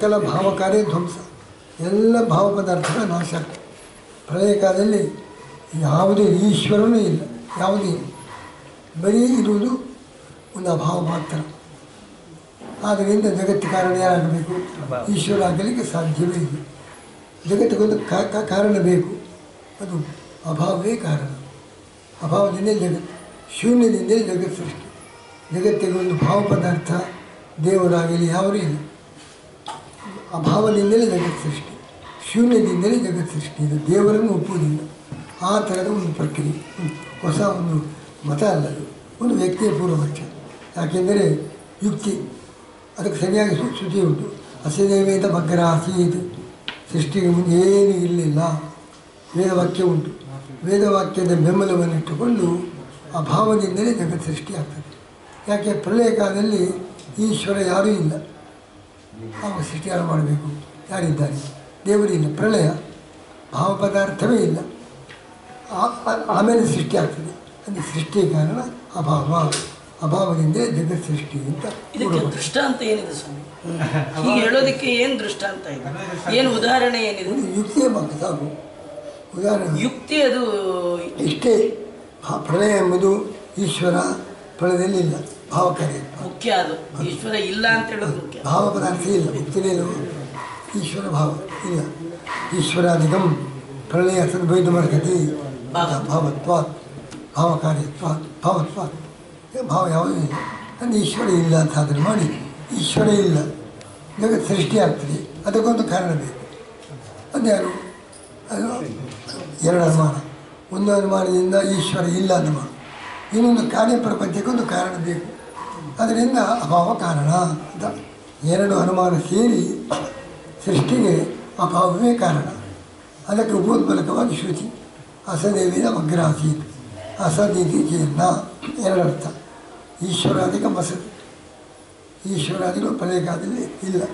ಸಕಲ ಭಾವಕಾರ್ಯ ಧ್ವಂಸ ಎಲ್ಲ ಭಾವ ಪದಾರ್ಥಗಳ ನಾಶ ಆಗ್ತದೆ ಪ್ರಳಯ ಕಾಲದಲ್ಲಿ ಯಾವುದೇ ಈಶ್ವರನೂ ಇಲ್ಲ ಯಾವುದೇ ಇಲ್ಲ ಬರೀ ಇರುವುದು ಒಂದು ಅಭಾವ ಮಾತ್ರ ಆದ್ದರಿಂದ ಜಗತ್ತು ಕಾರಣ ಯಾರಾಗಬೇಕು ಈಶ್ವರ ಆಗಲಿಕ್ಕೆ ಸಾಧ್ಯವೇ ಇಲ್ಲ ಜಗತ್ತಿಗೊಂದು ಕಾ- ಕಾ- ಕಾರಣ ಬೇಕು ಅದು ಅಭಾವವೇ ಕಾರಣ ಅಭಾವದಿಂದಲೇ ಜಗತ್ತು ಶೂನ್ಯದಿಂದಲೇ ಜಗತ್ತು ಸೃಷ್ಟಿ ಜಗತ್ತಿಗೆ ಒಂದು ಭಾವ ಪದಾರ್ಥ ದೇವರಾಗಲಿ ಯಾವುದೂ ಇಲ್ಲ ಅಭಾವದಿಂದಲೇ ಜಗತ್ತು ಸೃಷ್ಟಿ ಶೂನ್ಯದಿಂದಲೇ ಜಗತ್ತು ಸೃಷ್ಟಿ ಇದು ದೇವರನ್ನು ಒಪ್ಪುವುದಿಲ್ಲ ಆ ಥರದ ಒಂದು ಪ್ರಕ್ರಿಯೆ ಒಂದು ಹೊಸ ಒಂದು ಮತ ಅಲ್ಲ ಅದು ಒಂದು ವ್ಯಕ್ತಿಯ ಪೂರ್ವಪಕ್ಷ ಯಾಕೆಂದರೆ ಯುಕ್ತಿ ಅದಕ್ಕೆ ಸರಿಯಾಗಿ ಸು- ಶ್ರುತಿ ಉಂಟು ಅಸದೇವೇದ ಭಗ್ರ ಆಸೀತ್ ಸೃಷ್ಟಿಗೆ ಮುಂದೆ ಏನೂ ಇರಲಿಲ್ಲ ವೇದವಾಕ್ಯ ಉಂಟು ವೇದವಾಕ್ಯದ ಬೆಂಬಲವನ್ನಿಟ್ಟುಕೊಂಡು ಅಭಾವದಿಂದಲೇ ಜಗತ್ತು ಸೃಷ್ಟಿಯಾಗ್ತದೆ ಯಾಕೆ ಪ್ರಳಯ ಕಾಲದಲ್ಲಿ ಈಶ್ವರ ಯಾರೂ ಇಲ್ಲ ಅವ ಸೃಷ್ಟಿಯಾರು ಮಾಡಬೇಕು ಯಾರಿದ್ದಾರೆ ದೇವರಿಲ್ಲ ಪ್ರಳಯ ಭಾವ ಪದಾರ್ಥವೇ ಇಲ್ಲ ಆ- ಆ- ಆಮೇಲೆ ಸೃಷ್ಟಿ ಆಗ್ತದೆ ಅಂದರೆ ಸೃಷ್ಟಿಯ ಕಾರಣ ಅಭಾವ ಅಭಾವದಿಂದ ಜಗತ್ ಸೃಷ್ಟಿ ಅಂತ ಇದಕ್ಕೆ ಪೂರ್ವಪಕ್ಷ. ದೃಷ್ಟಾಂತ ಏನಿದೆ ಸ್ವಾಮಿ ಹೀಗೆ ಹೇಳೋದಕ್ಕೆ ಏನು ದೃಷ್ಟಾಂತ ಇದೆ ಏನು ಉದಾಹರಣೆ ಏನಿದೆ ಒಂದು ಯುಕ್ತಿಯ ಬಗ್ಗೆ ಸಾಕು ಉದಾಹರಣೆ ಯುಕ್ತಿ ಅದು ಇಷ್ಟೇ ಆ ಪ್ರಳಯ ಎಂಬುದು ಈಶ್ವರ ಪ್ರಳಯದಲ್ಲಿ ಇಲ್ಲ ಭಾವಕಾರ್ಯ ಮುಖ್ಯ ಅದು ಈಶ್ವರ ಇಲ್ಲ ಅಂತ ಹೇಳೋದು ಮುಖ್ಯ ಭಾವ ಪದಾರ್ಥ ಇಲ್ಲ ಮುಕ್ತಿನೇನು ಈಶ್ವರ ಭಾವ ಇಲ್ಲ ಈಶ್ವರಾಧಿಕಂ ಪ್ರಳಯ ಸದ್ವೈತಮರ್ಹತಿ ಭಾವತ್ವಾತ್ ಭಾವಕಾರ್ಯತ್ವಾತ್ ಭಾವತ್ವಾತ್ ಈ ಭಾವ ಯಾವುದೂ ಇಲ್ಲ ಅಂದರೆ ಈಶ್ವರ ಇಲ್ಲ ಅಂತ ಅದನ್ನು ಮಾಡಿ ಈಶ್ವರ ಇಲ್ಲ ಜಗತ್ತು ಸೃಷ್ಟಿಯಾಗ್ತದೆ ಅದಕ್ಕೊಂದು ಕಾರಣ ಬೇಕು ಅದ್ಯಾರು ಅದು ಎರಡು ಅನುಮಾನ ಒಂದು ಅನುಮಾನದಿಂದ ಈಶ್ವರ ಇಲ್ಲ ಅನುಮಾನ ಇನ್ನೊಂದು ಕಾರ್ಯ ಪ್ರಪಂಚಕ್ಕೊಂದು ಕಾರಣ ಬೇಕು ಅದರಿಂದ ಅಭಾವ ಕಾರಣ ಅಂತ ಎರಡು ಅನುಮಾನ ಸೇರಿ ಸೃಷ್ಟಿಗೆ ಅಭಾವವೇ ಕಾರಣ ಅದಕ್ಕೆ ಉಪೋದ್ಬಲಕವಾಗಿ ಶ್ರುತಿ ಅಸದೇವಿನ ಅಗ್ರಾಸೀತ್ ಅಸದೀತಿ ಚೇರ್ನ ಎರಡರ್ಥ ಈಶ್ವರಾದಿಕ ಮಸದ್ ಈಶ್ವರಾದಿಗಳು ಪ್ರಳಯಕಾಲದಲ್ಲಿ ಇಲ್ಲ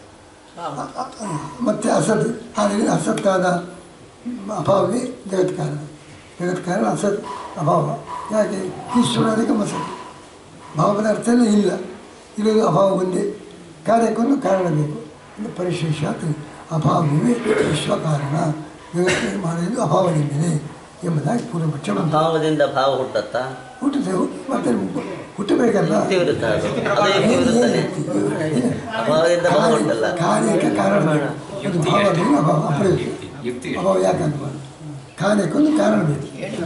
ಮತ್ತು ಅಸತ್ ಆದ್ದರಿಂದ ಅಸತ್ತಾದ ಅಭಾವವೇ ಜಗತ್ ಕಾರಣ ಜಗತ್ ಕಾರಣ ಅಸತ್ ಅಭಾವ ಯಾಕೆ ಈಶ್ವರಾದಿಕ ಮಸತ್ ಭಾವದ ಅರ್ಥನೇ ಇಲ್ಲ ಇರೋದು ಅಭಾವ ಒಂದೇ ಕಾರ್ಯಕ್ಕೊಂದು ಕಾರಣ ಬೇಕು ಅಂದರೆ ಪರಿಶೇಷಾತ್ ಅಭಾವವೇ ವಿಶ್ವ ಕಾರಣ ಜಗತ್ತಿನ ಮಾಡಿದ್ದು ಅಭಾವದಿಂದಲೇ ಎಂಬುದಾಗಿ ಪೂರ್ವಪಕ್ಷ ಬಂತು ಭಾವದಿಂದ ಭಾವ ಹುಟ್ಟತ್ತಾ ಹುಟ್ಟಿದೆವು ಮತ್ತೆ ಹುಟ್ಟಬೇಕಲ್ಲ ಯುಕ್ತಿ ವಿರುದ್ಧ ಅದು. ಅದೇ ಯುಕ್ತಿ ವಿರುದ್ಧನೇ ಅಭಾವದಿಂದ ಭಾವ ಹುಟ್ಟಲ್ಲ ಕಾರ್ಯಕ್ಕೆ ಕಾರಣ ಬೇಕು. ಅದು ಭಾವ ಬೇಕು, ಅಭಾವ ಅಪ್ರಯೋಜನ ಯುಕ್ತಿ ಅಭಾವ ಯಾಕಂತ ಕಾರ್ಯಕ್ಕೊಂದು ಕಾರಣ ಬೇಕು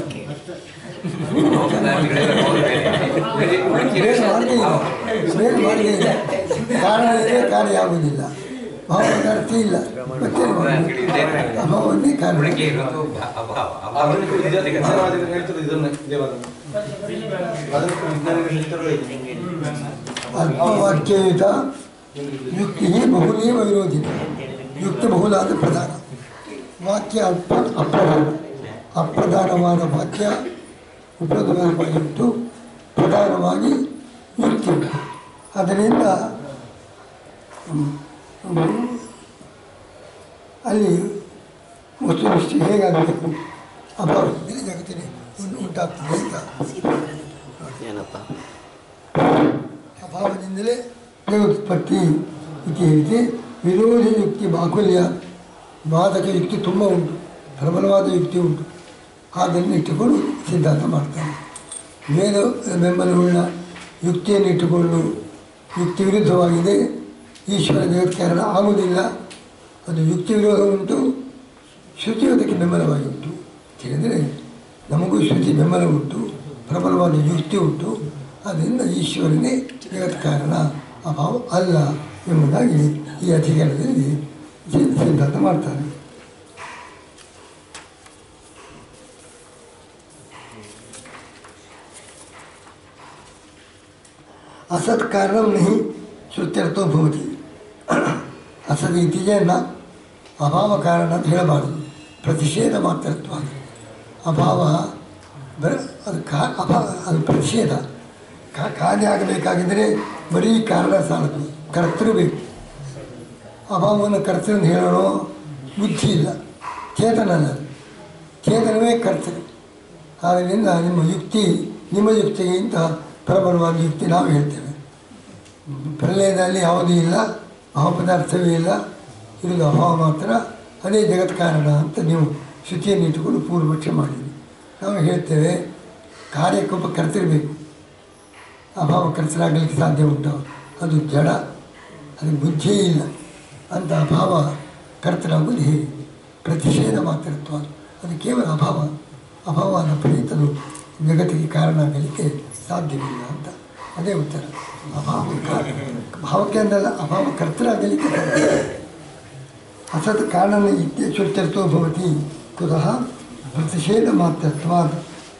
ಬೇರೆ ಮಾರ್ಗ ಇಲ್ಲ ಬೇರೆ ಮಾರ್ಗ ಇಲ್ಲ ಕಾರಣ ಇದೆ ಕಾರ್ಯ ಆಗುವುದಿಲ್ಲ ಭಾವ ಪದಾರ್ಥ ಇಲ್ಲ ಮತ್ತೆ ಅಭಾವನ್ನೇ ಕಾರಣ ಉಳಿಕೆ ಇರೋದು ಭ- ಅಭಾವ ಅಭಾವ ಅದಕ್ಕೆ ವಿದ್ಯಾರ್ಥಿ ವಿಜ್ಞಾನವಾದಿಗಳು ಹೇಳ್ತಾರೆ ಇದನ್ನೇ ಇದೇ ವಾದನ. ಅದಕ್ಕೆ ವಿಜ್ಞಾನಿಗಳು ಹೇಳ್ತಾರೆ ಇದು. ಅಲ್ಪವಾಕ್ಯಯುತ ಯುಕ್ತಿ ಬಹುಲೇವ ವಿರೋಧಿ ಯುಕ್ತಿ ಬಹುಲಾದ ಪ್ರಧಾನ ವಾಕ್ಯ ಅಲ್ಪ ಅಪ್ರಧಾನ ಅಪ್ರಧಾನವಾದ ವಾಕ್ಯ ಉಪದ್ರವವಾಗಿ ಉಂಟು ಪ್ರಧಾನವಾಗಿ ಯುಕ್ತಿ ಉಂಟು ಅದರಿಂದ ಹ್ಮ್, ಹ್ಮ್, ಅಲ್ಲಿ ವಸ್ತುನಿಷ್ಠೆ ಹೇಗಾಗಬೇಕು ಅಭಾವದಲ್ಲಿ ಜಗತ್ತಿನ ಉಂ- ಉಂಟಾಗ್ತದೆ ಅಂತ ಏನಪ್ಪ ಅಭಾವದಿಂದಲೇ ಜಗತ್ಪತ್ತಿ ಇತಿ ಹೇಳಿದೆ ವಿರೋಧಿ ಯುಕ್ತಿ ಬಾಹುಲ್ಯ ವಾದಕ ಯುಕ್ತಿ ತುಂಬ ಉಂಟು ಪ್ರಬಲವಾದ ಯುಕ್ತಿ ಉಂಟು ಅದನ್ನು ಇಟ್ಟುಕೊಂಡು ಸಿದ್ಧಾಂತ ಮಾಡ್ತಾರೆ ವೇದ ಬೆಂಬಲವುಳ್ಳ ಯುಕ್ತಿಯನ್ನು ಇಟ್ಟುಕೊಂಡು ಯುಕ್ತಿ ವಿರುದ್ಧವಾಗಿದೆ ಈಶ್ವರ ಜಗತ್ ಕಾರಣ ಆಗುವುದಿಲ್ಲ ಅದು ಯುಕ್ತಿ ವಿರೋಧ ಉಂಟು ಶ್ರುತಿ ಅದಕ್ಕೆ ಬೆಂಬಲವಾಗಿ ಉಂಟು ಅಂತ ಹೇಳಿದರೆ ನಮಗೂ ಶ್ರುತಿ ಬೆಂಬಲ ಉಂಟು ಪ್ರಬಲವಾದ ಯುಕ್ತಿ ಉಂಟು ಅದರಿಂದ ಈಶ್ವರನೇ ಜಗತ್ ಕಾರಣ ಅಭಾವ ಅಲ್ಲ ಎಂಬುದಾಗಿ ಈ ಅಧಿಕಾರದಲ್ಲಿ ಸಿ- ಸಿದ್ಧಾಂತ ಮಾಡ್ತಾರೆ असत् कारणं नहि श्रुत्यर्थो भवति असत् ಇತ್ತೀಚೆ ನ ಅಭಾವ ಕಾರಣ ಅಂತ ಹೇಳಬಾರ್ದು ಪ್ರತಿಷೇಧ ಮಾತ್ರತ್ವ ಅಭಾವ ಬರ ಅದು ಕಾ ಅಭಾವ ಅದು ಪ್ರತಿಷೇಧ ಕಾ ಕಾರ್ಯ ಆಗಬೇಕಾಗಿದ್ದರೆ ಬರೀ ಕಾರಣ ಸಾಲದು ಕರ್ತೃ ಬೇಕು ಅಭಾವವನ್ನು ಕರ್ತೃ ಹೇಳೋಣ ಬುದ್ಧಿ ಇಲ್ಲ ಚೇತನ ಅಲ್ಲ ಅದು. ಚೇತನವೇ ಕರ್ತೃ ಆದ್ದರಿಂದ ನಿಮ್ಮ ಯುಕ್ತಿ ನಿಮ್ಮ ಯುಕ್ತಿಗಿಂತ ಪ್ರಬಲವಾದ ಯುಕ್ತಿ ನಾವು ಹೇಳ್ತೇವೆ ಪ್ರಳಯದಲ್ಲಿ ಯಾವುದೂ ಇಲ್ಲ ಭಾವ ಪದಾರ್ಥವೇ ಇಲ್ಲ ಇರೋದು ಅಭಾವ ಮಾತ್ರ ಅದೇ ಜಗತ್ ಕಾರಣ ಅಂತ ನೀವು ಶುಚಿಯನ್ನು ಇಟ್ಟುಕೊಂಡು ಪೂರ್ವಪಕ್ಷ ಮಾಡಿದ್ರಿ ನಾವು ಹೇಳ್ತೇವೆ ಕಾರ್ಯಕ್ಕೊಬ್ಬ ಕರ್ತಿರಬೇಕು ಅಭಾವ ಕರ್ತರಾಗಲಿಕ್ಕೆ ಸಾಧ್ಯ ಉಂಟು ಅದು ಜಡ ಅದಕ್ಕೆ ಬುದ್ಧಿಯೇ ಇಲ್ಲ ಅಂತ ಅಭಾವ ಕರ್ತರಾಗುವುದು ಹೇಗೆ ಪ್ರತಿಷೇಧ ಮಾತ್ರತ್ವ ಅದು ಕೇವಲ ಅಭಾವ ಅಭಾವನ ಪ್ರೇತನು ಜಗತ್ತಿಗೆ ಕಾರಣ ಆಗಲಿಕ್ಕೆ ಸಾಧ್ಯವಿಲ್ಲ ಅಂತ ಅದೇ ಉತ್ತರ ಅಭಾವ ಕಾರಣ ಭಾವಕ್ಕೆ ಅಂದಲ್ಲ ಅಭಾವ ಕರ್ತರಾಗಲಿಕ್ಕೆ ಸಾಧ್ಯ ಅಸತ್ ಕಾರಣ ಇತ್ಯಚುರ್ಚರ್ತೋ ಭವತಿ ಕುತಃ ಪ್ರತಿಷೇಧ ಮಾತ್ರತ್ವಾದ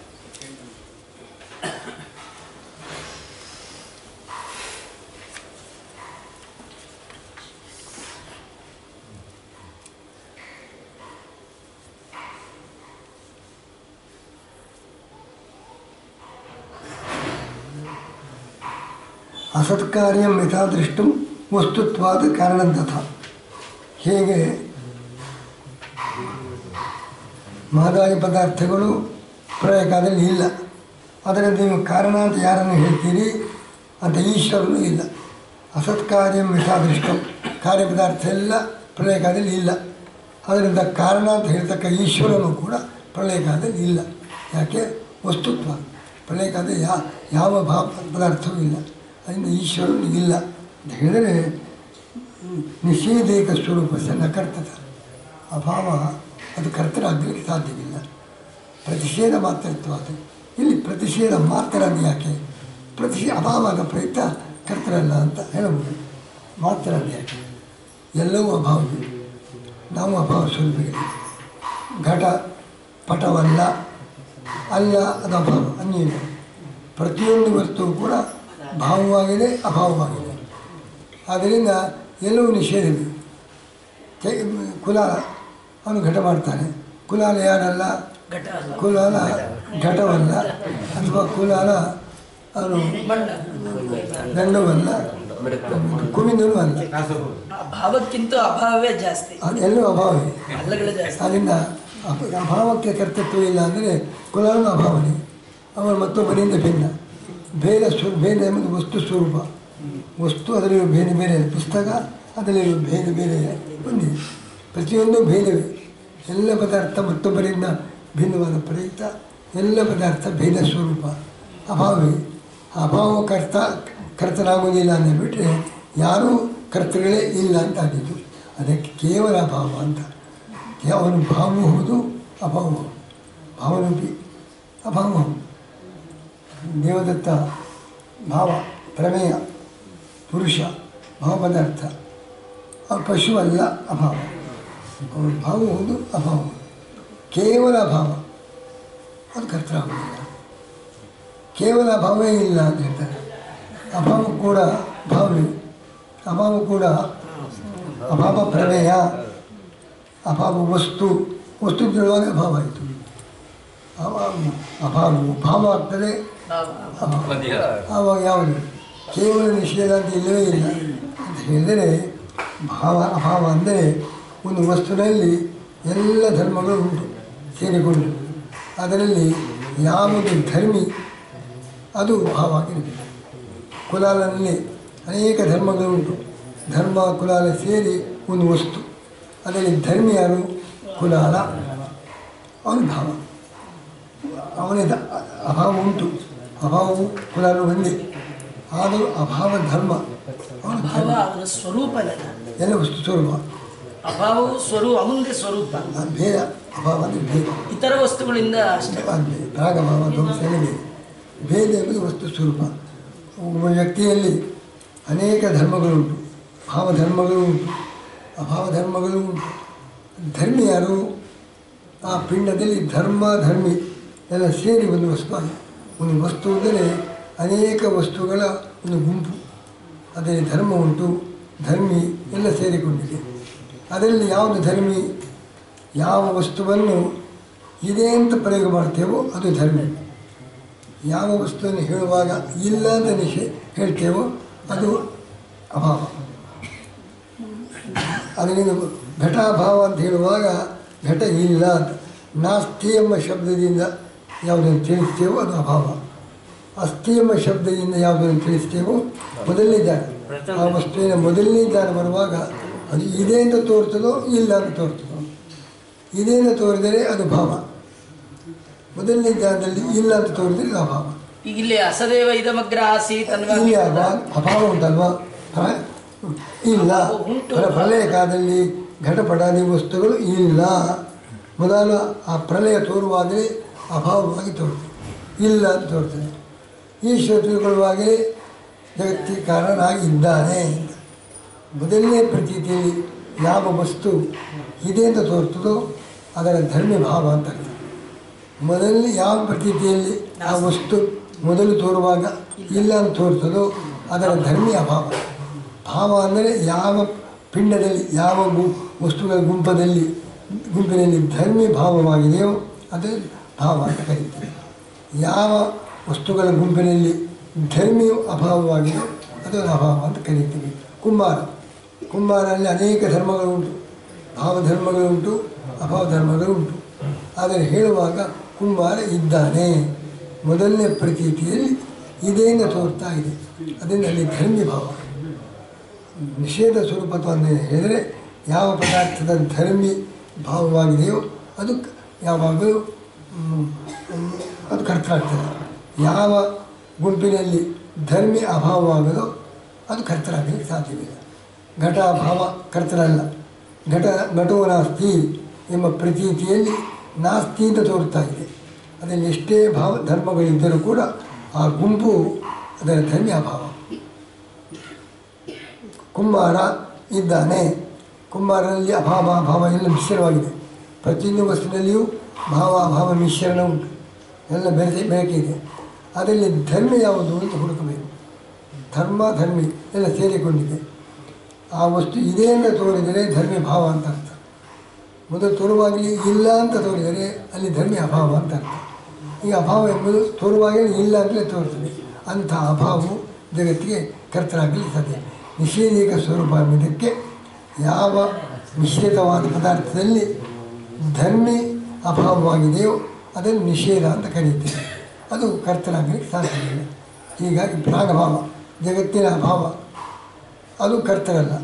ಅಸತ್ಕಾರ್ಯಂ ಯಥಾ ದೃಷ್ಟು ವಸ್ತುತ್ವಾದ ಕಾರಣಂತಥ ಹೇಗೆ ಮಹದಾಯಿ ಪದಾರ್ಥಗಳು ಪ್ರಳಯಕಾಲದಲ್ಲಿ ಇಲ್ಲ ಅದರಿಂದ ನೀವು ಕಾರಣ ಅಂತ ಯಾರನ್ನು ಹೇಳ್ತೀರಿ ಅಂತ ಈಶ್ವರನು ಇಲ್ಲ ಅಸತ್ಕಾರ್ಯಂ ಯಥಾದೃಷ್ಟಂ ಕಾರ್ಯ ಪದಾರ್ಥ ಎಲ್ಲ ಪ್ರಳಯಕಾಲದಲ್ಲಿ ಇಲ್ಲ ಅದರಿಂದ ಕಾರಣ ಅಂತ ಹೇಳ್ತಕ್ಕ ಈಶ್ವರನು ಕೂಡ ಪ್ರಳಯಕಾಲದಲ್ಲಿ ಇಲ್ಲ ಯಾಕೆ ವಸ್ತುತ್ವ ಪ್ರಳಯಕಾಲದಲ್ಲಿ ಯಾ ಯಾವ ಭಾವ ಪದಾರ್ಥವೂ ಇಲ್ಲ ಅದರಿಂದ ಈಶ್ವರನು ಇಲ್ಲ ಅಂತ ಹೇಳಿದರೆ ನಿಷೇಧೇಕ ಸ್ವರೂಪ ಸಣ್ಣ ಕರ್ತತ ಅಭಾವ ಅದು ಕರ್ತರಾಗಲಿಕ್ಕೆ ಸಾಧ್ಯವಿಲ್ಲ ಪ್ರತಿಷೇಧ ಮಾತ್ರತ್ವ ಅದು ಇಲ್ಲಿ ಪ್ರತಿಷೇಧ ಮಾತ್ರ ಅದು ಯಾಕೆ ಪ್ರತಿಷೇ ಅಭಾವದ ಪ್ರಯುಕ್ತ ಕರ್ತರಲ್ಲ ಅಂತ ಹೇಳಬಹುದು ಮಾತ್ರ ಅದು ಯಾಕೆ ಎಲ್ಲವೂ ಅಭಾವವೇ ನಾವು ಅಭಾವ ಸ್ವರೂಪಿಗಳು ಘಟ ಪಟವಲ್ಲ ಅಲ್ಲ ಅದು ಅಭಾವ ಅನ್ಯ ಪ್ರತಿಯೊಂದು ವಸ್ತುವು ಕೂಡ ಭಾವವಾಗಿದೆ ಅಭಾವವಾಗಿದೆ ಆದ್ದರಿಂದ ಎಲ್ಲವೂ ನಿಷೇಧವೇ ತೆ- ಕುಲಾಲ ಅವನು ಘಟ ಮಾಡ್ತಾನೆ ಕುಲಾಲ ಯಾರಲ್ಲ ಘಟ ಅಲ್ಲ ಕುಲಾಲ ಘಟವಲ್ಲ ಅಥವಾ ಕುಲಾಲ ಅವನು ಮಂಡ ದಂಡವಲ್ಲ ಕುಮಿದನು ಅಲ್ಲ ಆ ಭಾವಕ್ಕಿಂತ ಅಭಾವವೇ ಜಾಸ್ತಿ ಅದೆಲ್ಲೂ ಅಭಾವವೇ ಅಲ್ಲಗಳೇ ಜಾಸ್ತಿ ಅದರಿಂದ ಅಪ- ಅಭಾವಕ್ಕೆ ಕರ್ತೃತ್ವ ಇಲ್ಲ ಅಂದರೆ ಕುಲಾನು ಅಭಾವನೆ ಅವನು ಮತ್ತೊಬ್ಬರಿಂದ ಭಿನ್ನ ಭೇದ ಸ್ವ ಭೇದ ಎಂಬುದು ವಸ್ತು ಸ್ವರೂಪ ವಸ್ತು ಅದರಲ್ಲಿರುವ ಬೇರೆ ಬೇರೆ ಪುಸ್ತಕ ಅದರಲ್ಲಿರುವ ಭೇದ ಬೇರೆ ಬಂದಿದೆ ಪ್ರತಿಯೊಂದು ಭೇದವೇ ಎಲ್ಲ ಪದಾರ್ಥ ಮತ್ತೊಬ್ಬರಿಂದ ಭಿನ್ನವಾದ ಪ್ರಯುಕ್ತ ಎಲ್ಲ ಪದಾರ್ಥ ಭೇದ ಸ್ವರೂಪ ಅಭಾವವೇ ಅಭಾವ ಕರ್ತ ಕರ್ತನಾಗುವುದಿಲ್ಲ ಅಂತ ಬಿಟ್ಟರೆ ಯಾರೂ ಕರ್ತೃಗಳೇ ಇಲ್ಲ ಅಂತ ಆಗಿದ್ದು ಅದಕ್ಕೆ ಕೇವಲ ಅಭಾವ ಅಂತ ಅವನು ಭಾವವೂ ಹೌದು ಅಭಾವ ಭಾವರೂಪಿ ಅಭಾವ ಹೌದು. ದೇವದತ್ತ ಭಾವ ಪ್ರಮೇಯ ಪುರುಷ ಭಾವ ಪದಾರ್ಥ ಆ ಪಶು ಅಲ್ಲ ಅಭಾವ ಅವನು ಭಾವ ಹೌದು ಅಭಾವ ಹೌದು. ಕೇವಲ ಅಭಾವ ಅದು ಕರ್ತರಾಗುವುದಿಲ್ಲ ಕೇವಲ ಭಾವವೇ ಇಲ್ಲ ಅಂತ ಹೇಳ್ತಾರೆ ಅಭಾವ ಕೂಡ ಭಾವವೇ ಅಭಾವ ಕೂಡ ಅಭಾವ ಪ್ರಮೇಯ ಅಭಾವ ವಸ್ತು ವಸ್ತು ತಿಳುವಾಗ ಅಭಾವ ಆಯಿತು ಅಭಾವ ಅಭಾವವು ಭಾವ ಆಗ್ತದೆ ಭಾವ ಅಭಾವ ಬಂದಿಲ್ಲ ಆವಾಗ ಯಾವುದು ಕೇವಲ ನಿಷೇಧ ಅಂತ ಇಲ್ಲವೇ ಇಲ್ಲ ಅಂತ ಹೇಳಿದರೆ ಭಾವ ಅಭಾವ ಅಂದರೆ ಒಂದು ವಸ್ತುವಿನಲ್ಲಿ ಎಲ್ಲ ಧರ್ಮಗಳು ಉಂಟು ಸೇರಿಕೊಂಡು ಅದರಲ್ಲಿ ಯಾವುದು ಧರ್ಮಿ ಅದು ಭಾವ ಆಗಿರಬೇಕು ಕುಲಾಲನಲ್ಲಿ ಅನೇಕ ಧರ್ಮಗಳು ಉಂಟು ಧರ್ಮ ಕುಲಾಲ ಸೇರಿ ಒಂದು ವಸ್ತು ಅದರಲ್ಲಿ ಧರ್ಮಿ ಯಾರು ಕುಲಾಲ ಅವನು ಭಾವ ಅವನಿಗೆ ಅಭಾವ ಉಂಟು ಅಭಾವವು ಕುಲಾಲು ಒಂದೇ ಆದರೂ ಅಭಾವ ಧರ್ಮ ಅವನ ಭಾವ ಧರ್ಮ ಅವನ ಸ್ವರೂಪನೇ ಎಲ್ಲ ವಸ್ತು ಸ್ವರೂಪ ಅಭಾವವು ಸ್ವರೂಪ ಅವಂದೇ ಸ್ವರೂಪ ಆ ಭೇದ ಅಭಾವ ಅಂದರೆ ಭೇದ ಇತರ ವಸ್ತುಗಳಿಂದ ಅಷ್ಟೇ ಅದು ಭೇದ ರಾಗಭಾವ ಧ್ವಂಸ ಎಲ್ಲ ಭೇದ ಭೇದ ಎಂಬುದು ವಸ್ತು ಸ್ವರೂಪ ಒಬ್ಬ ವ್ಯಕ್ತಿಯಲ್ಲಿ ಅನೇಕ ಧರ್ಮಗಳುಂಟು ಭಾವಧರ್ಮಗಳು ಉಂಟು ಅಭಾವ ಧರ್ಮಗಳು ಉಂಟು ಧರ್ಮಿ ಯಾರು ಆ ಪಿಂಡದಲ್ಲಿ ಧರ್ಮ ಧರ್ಮಿ ಎಲ್ಲ ಸೇರಿ ಒಂದು ವಸ್ತು ಆಗಿದೆ ಒಂದು ವಸ್ತು ಅಂದರೆ ಅನೇಕ ವಸ್ತುಗಳ ಒಂದು ಗುಂಪು ಅದರಲ್ಲಿ ಧರ್ಮ ಉಂಟು ಧರ್ಮಿ ಎಲ್ಲ ಸೇರಿಕೊಂಡಿದೆ ಅದರಲ್ಲಿ ಯಾವುದು ಧರ್ಮಿ ಯಾವ ವಸ್ತುವನ್ನು ಇದೆ ಅಂತ ಪ್ರಯೋಗ ಮಾಡ್ತೇವೋ ಅದು ಧರ್ಮಿ ಯಾವ ವಸ್ತುವನ್ನು ಹೇಳುವಾಗ ಇಲ್ಲ ಅಂತ ನಿಷೇ ಹೇಳ್ತೇವೋ ಅದು ಅಭಾವ ಅದರಿಂದ ಘಟಾಭಾವ ಅಂತ ಹೇಳುವಾಗ ಘಟ ಇಲ್ಲ ಅಂತ ನಾಸ್ತಿ ಎಂಬ ಶಬ್ದದಿಂದ ಯಾವುದನ್ನು ತಿಳಿಸ್ತೇವೋ ಅದು ಅಭಾವ ಅಸ್ಥಿ ಎಂಬ ಶಬ್ದದಿಂದ ಯಾವುದನ್ನು ತಿಳಿಸ್ತೇವೋ ಮೊದಲನೇ ಜಾಗ ಆ ವಸ್ತುವಿನ ಮೊದಲನೇ ಜ್ಞಾನ ಬರುವಾಗ ಅದು ಇದೆ ಅಂತ ತೋರ್ತದೋ ಇಲ್ಲ ಅಂತ ತೋರ್ತದೋ ಇದೆ ಅಂತ ತೋರಿದರೆ ಅದು ಭಾವ ಮೊದಲನೇ ಜ್ಞಾನದಲ್ಲಿ ಇಲ್ಲ ಅಂತ ತೋರಿದರೆ ಇದು ಅಭಾವ ಈಗ ಇಲ್ಲಿ ಅಸದೇವ ಇದಮಗ್ರ ಆಸೀತ್ ಅನ್ನುವಾಗ ಇಲ್ಲಿ ಅಲ್ವಾ ಅಭಾವ ಉಂಟಲ್ವಾ ಹ? ಇಲ್ಲ ಉಂಟು. ಪ್ರ- ಪ್ರಳಯ ಕಾಲದಲ್ಲಿ ಘಟಪಟಾದಿ ವಸ್ತುಗಳು ಇಲ್ಲ ಮೊದಲು ಆ ಪ್ರಳಯ ತೋರುವಾಗಲೇ ಅಭಾವವಾಗಿ ತೋರ್ತದೆ ಇಲ್ಲ ಅಂತ ತೋರ್ತದೆ ಈಶ್ವರ ತಿಳ್ಕೊಳ್ಳುವಾಗಲೇ ಜಗತ್ತಿಗೆ ಕಾರಣನಾಗಿದ್ದಾನೆ ಮೊದಲನೇ ಪ್ರತೀತಿಯಲ್ಲಿ ಯಾವ ವಸ್ತು ಇದೆ ಅಂತ ತೋರ್ತದೋ ಅದರ ಧರ್ಮ ಭಾವ ಅಂತ ಅರ್ಥ ಮೊದಲನೇ ಯಾವ ಪ್ರತೀತಿಯಲ್ಲಿ ಆ ವಸ್ತು ಮೊದಲು ತೋರುವಾಗ ಇಲ್ಲ ಅಂತ ತೋರ್ತದೋ ಅದರ ಧರ್ಮೀಯ ಅಭಾವ ಭಾವ ಅಂದರೆ ಯಾವ ಪಿಂಡದಲ್ಲಿ ಯಾವ ಗು ವಸ್ತುಗಳ ಗುಂಪದಲ್ಲಿ ಗುಂಪಿನಲ್ಲಿ ಧರ್ಮಿ ಭಾವವಾಗಿದೆಯೋ ಅದೇ ಭಾವ ಅಂತ ಕರೀತೀವಿ ಯಾವ ವಸ್ತುಗಳ ಗುಂಪಿನಲ್ಲಿ ಧರ್ಮಿಯು ಅಭಾವವಾಗಿದೆಯೋ ಅದು ಅಭಾವ ಅಂತ ಕರೀತೀವಿ ಕುಂಬಾರ ಕುಂಬಾರಲ್ಲಿ ಅನೇಕ ಧರ್ಮಗಳು ಉಂಟು ಭಾವಧರ್ಮಗಳುಂಟು ಅಭಾವ ಧರ್ಮಗಳುಂಟು ಆದರೆ ಹೇಳುವಾಗ ಕುಂಬಾರ ಇದ್ದಾನೆ ಮೊದಲನೇ ಪ್ರತೀತಿಯಲ್ಲಿ ಇದೇನ ತೋರ್ತಾ ಇದೆ ಅದರಿಂದ ಅಲ್ಲಿ ಧರ್ಮಿ ಭಾವ ನಿಷೇಧ ಸ್ವರೂಪತ್ವ ಅಂತ ಹೇಳಿದರೆ ಯಾವ ಪದಾರ್ಥದ ಧರ್ಮಿ ಭಾವವಾಗಿದೆಯೋ ಅದು ಕ- ಯಾವಾಗಲೂ ಮ್, ಮ್, ಅದು ಕರ್ತರಾಗ್ತದೆ ಯಾವ ಗುಂಪಿನಲ್ಲಿ ಧರ್ಮಿ ಅಭಾವವಾಗದೋ ಅದು ಕರ್ತರಾಗಲಿಕ್ಕೆ ಸಾಧ್ಯವಿಲ್ಲ ಘಟ ಅಭಾವ ಕರ್ತರಲ್ಲ ಘಟ ಘಟೋ ನಾಸ್ತಿ ಎಂಬ ಪ್ರತೀತಿಯಲ್ಲಿ ನಾಸ್ತಿ ಅಂತ ತೋರ್ತಾ ಇದೆ ಅದರಲ್ಲಿ ಎಷ್ಟೇ ಭಾವ ಧರ್ಮಗಳಿದ್ದರೂ ಕೂಡ ಆ ಗುಂಪು ಅದರ ಧರ್ಮಿ ಅಭಾವ ಕುಂಬಾರ ಇದ್ದಾನೆ ಕುಂಬಾರನಲ್ಲಿ ಅಭಾವ ಅಭಾವ ಎಲ್ಲ ಮಿಶ್ರಣವಾಗಿದೆ ಪ್ರತಿಯೊಂದು ವಸ್ತುವಿನಲ್ಲಿಯೂ ಭಾವ ಅಭಾವ ಮಿಶ್ರಣ ಉಂಟು ಎಲ್ಲ ಬೆರೆತೆ ಬೆಳಕೆ ಇದೆ ಅದರಲ್ಲಿ ಧರ್ಮ ಯಾವುದು ಅಂತ ಹುಡುಕಬೇಕು ಧರ್ಮ ಧರ್ಮಿ ಎಲ್ಲ ಸೇರಿಕೊಂಡಿದೆ ಆ ವಸ್ತು ಇದೆ ಅಂತ ತೋರಿದರೆ ಧರ್ಮಿ ಭಾವ ಅಂತ ಅರ್ಥ ಮೊದಲು ತೋರುವಾಗಲಿ ಇಲ್ಲ ಅಂತ ತೋರಿದರೆ ಅಲ್ಲಿ ಧರ್ಮಿ ಅಭಾವ ಅಂತ ಅರ್ಥ ಈ ಅಭಾವ ಎಂಬುದು ತೋರುವಾಗಲೇ ಇಲ್ಲ ಅಂತಲೇ ತೋರ್ತದೆ ಅಂಥ ಅಭಾವವು ಜಗತ್ತಿಗೆ ಕರ್ತರಾಗಲಿ ಸಾಧ್ಯ ನಿಷೇಧಿಕ ಸ್ವರೂಪ ಎಂಬುದಕ್ಕೆ ಯಾವ ಮಿಶ್ರಿತವಾದ ಪದಾರ್ಥದಲ್ಲಿ ಧರ್ಮಿ ಅಭಾವವಾಗಿದೆಯೋ ಅದನ್ನು ನಿಷೇಧ ಅಂತ ಕರೀತೇವೆ ಅದು ಕರ್ತರಾಗಲಿಕ್ಕೆ ಸಾಧ್ಯವಿಲ್ಲ ಹೀಗಾಗಿ ಪ್ರಾಗಭಾವ ಜಗತ್ತಿನ ಅಭಾವ ಅದು ಕರ್ತರಲ್ಲ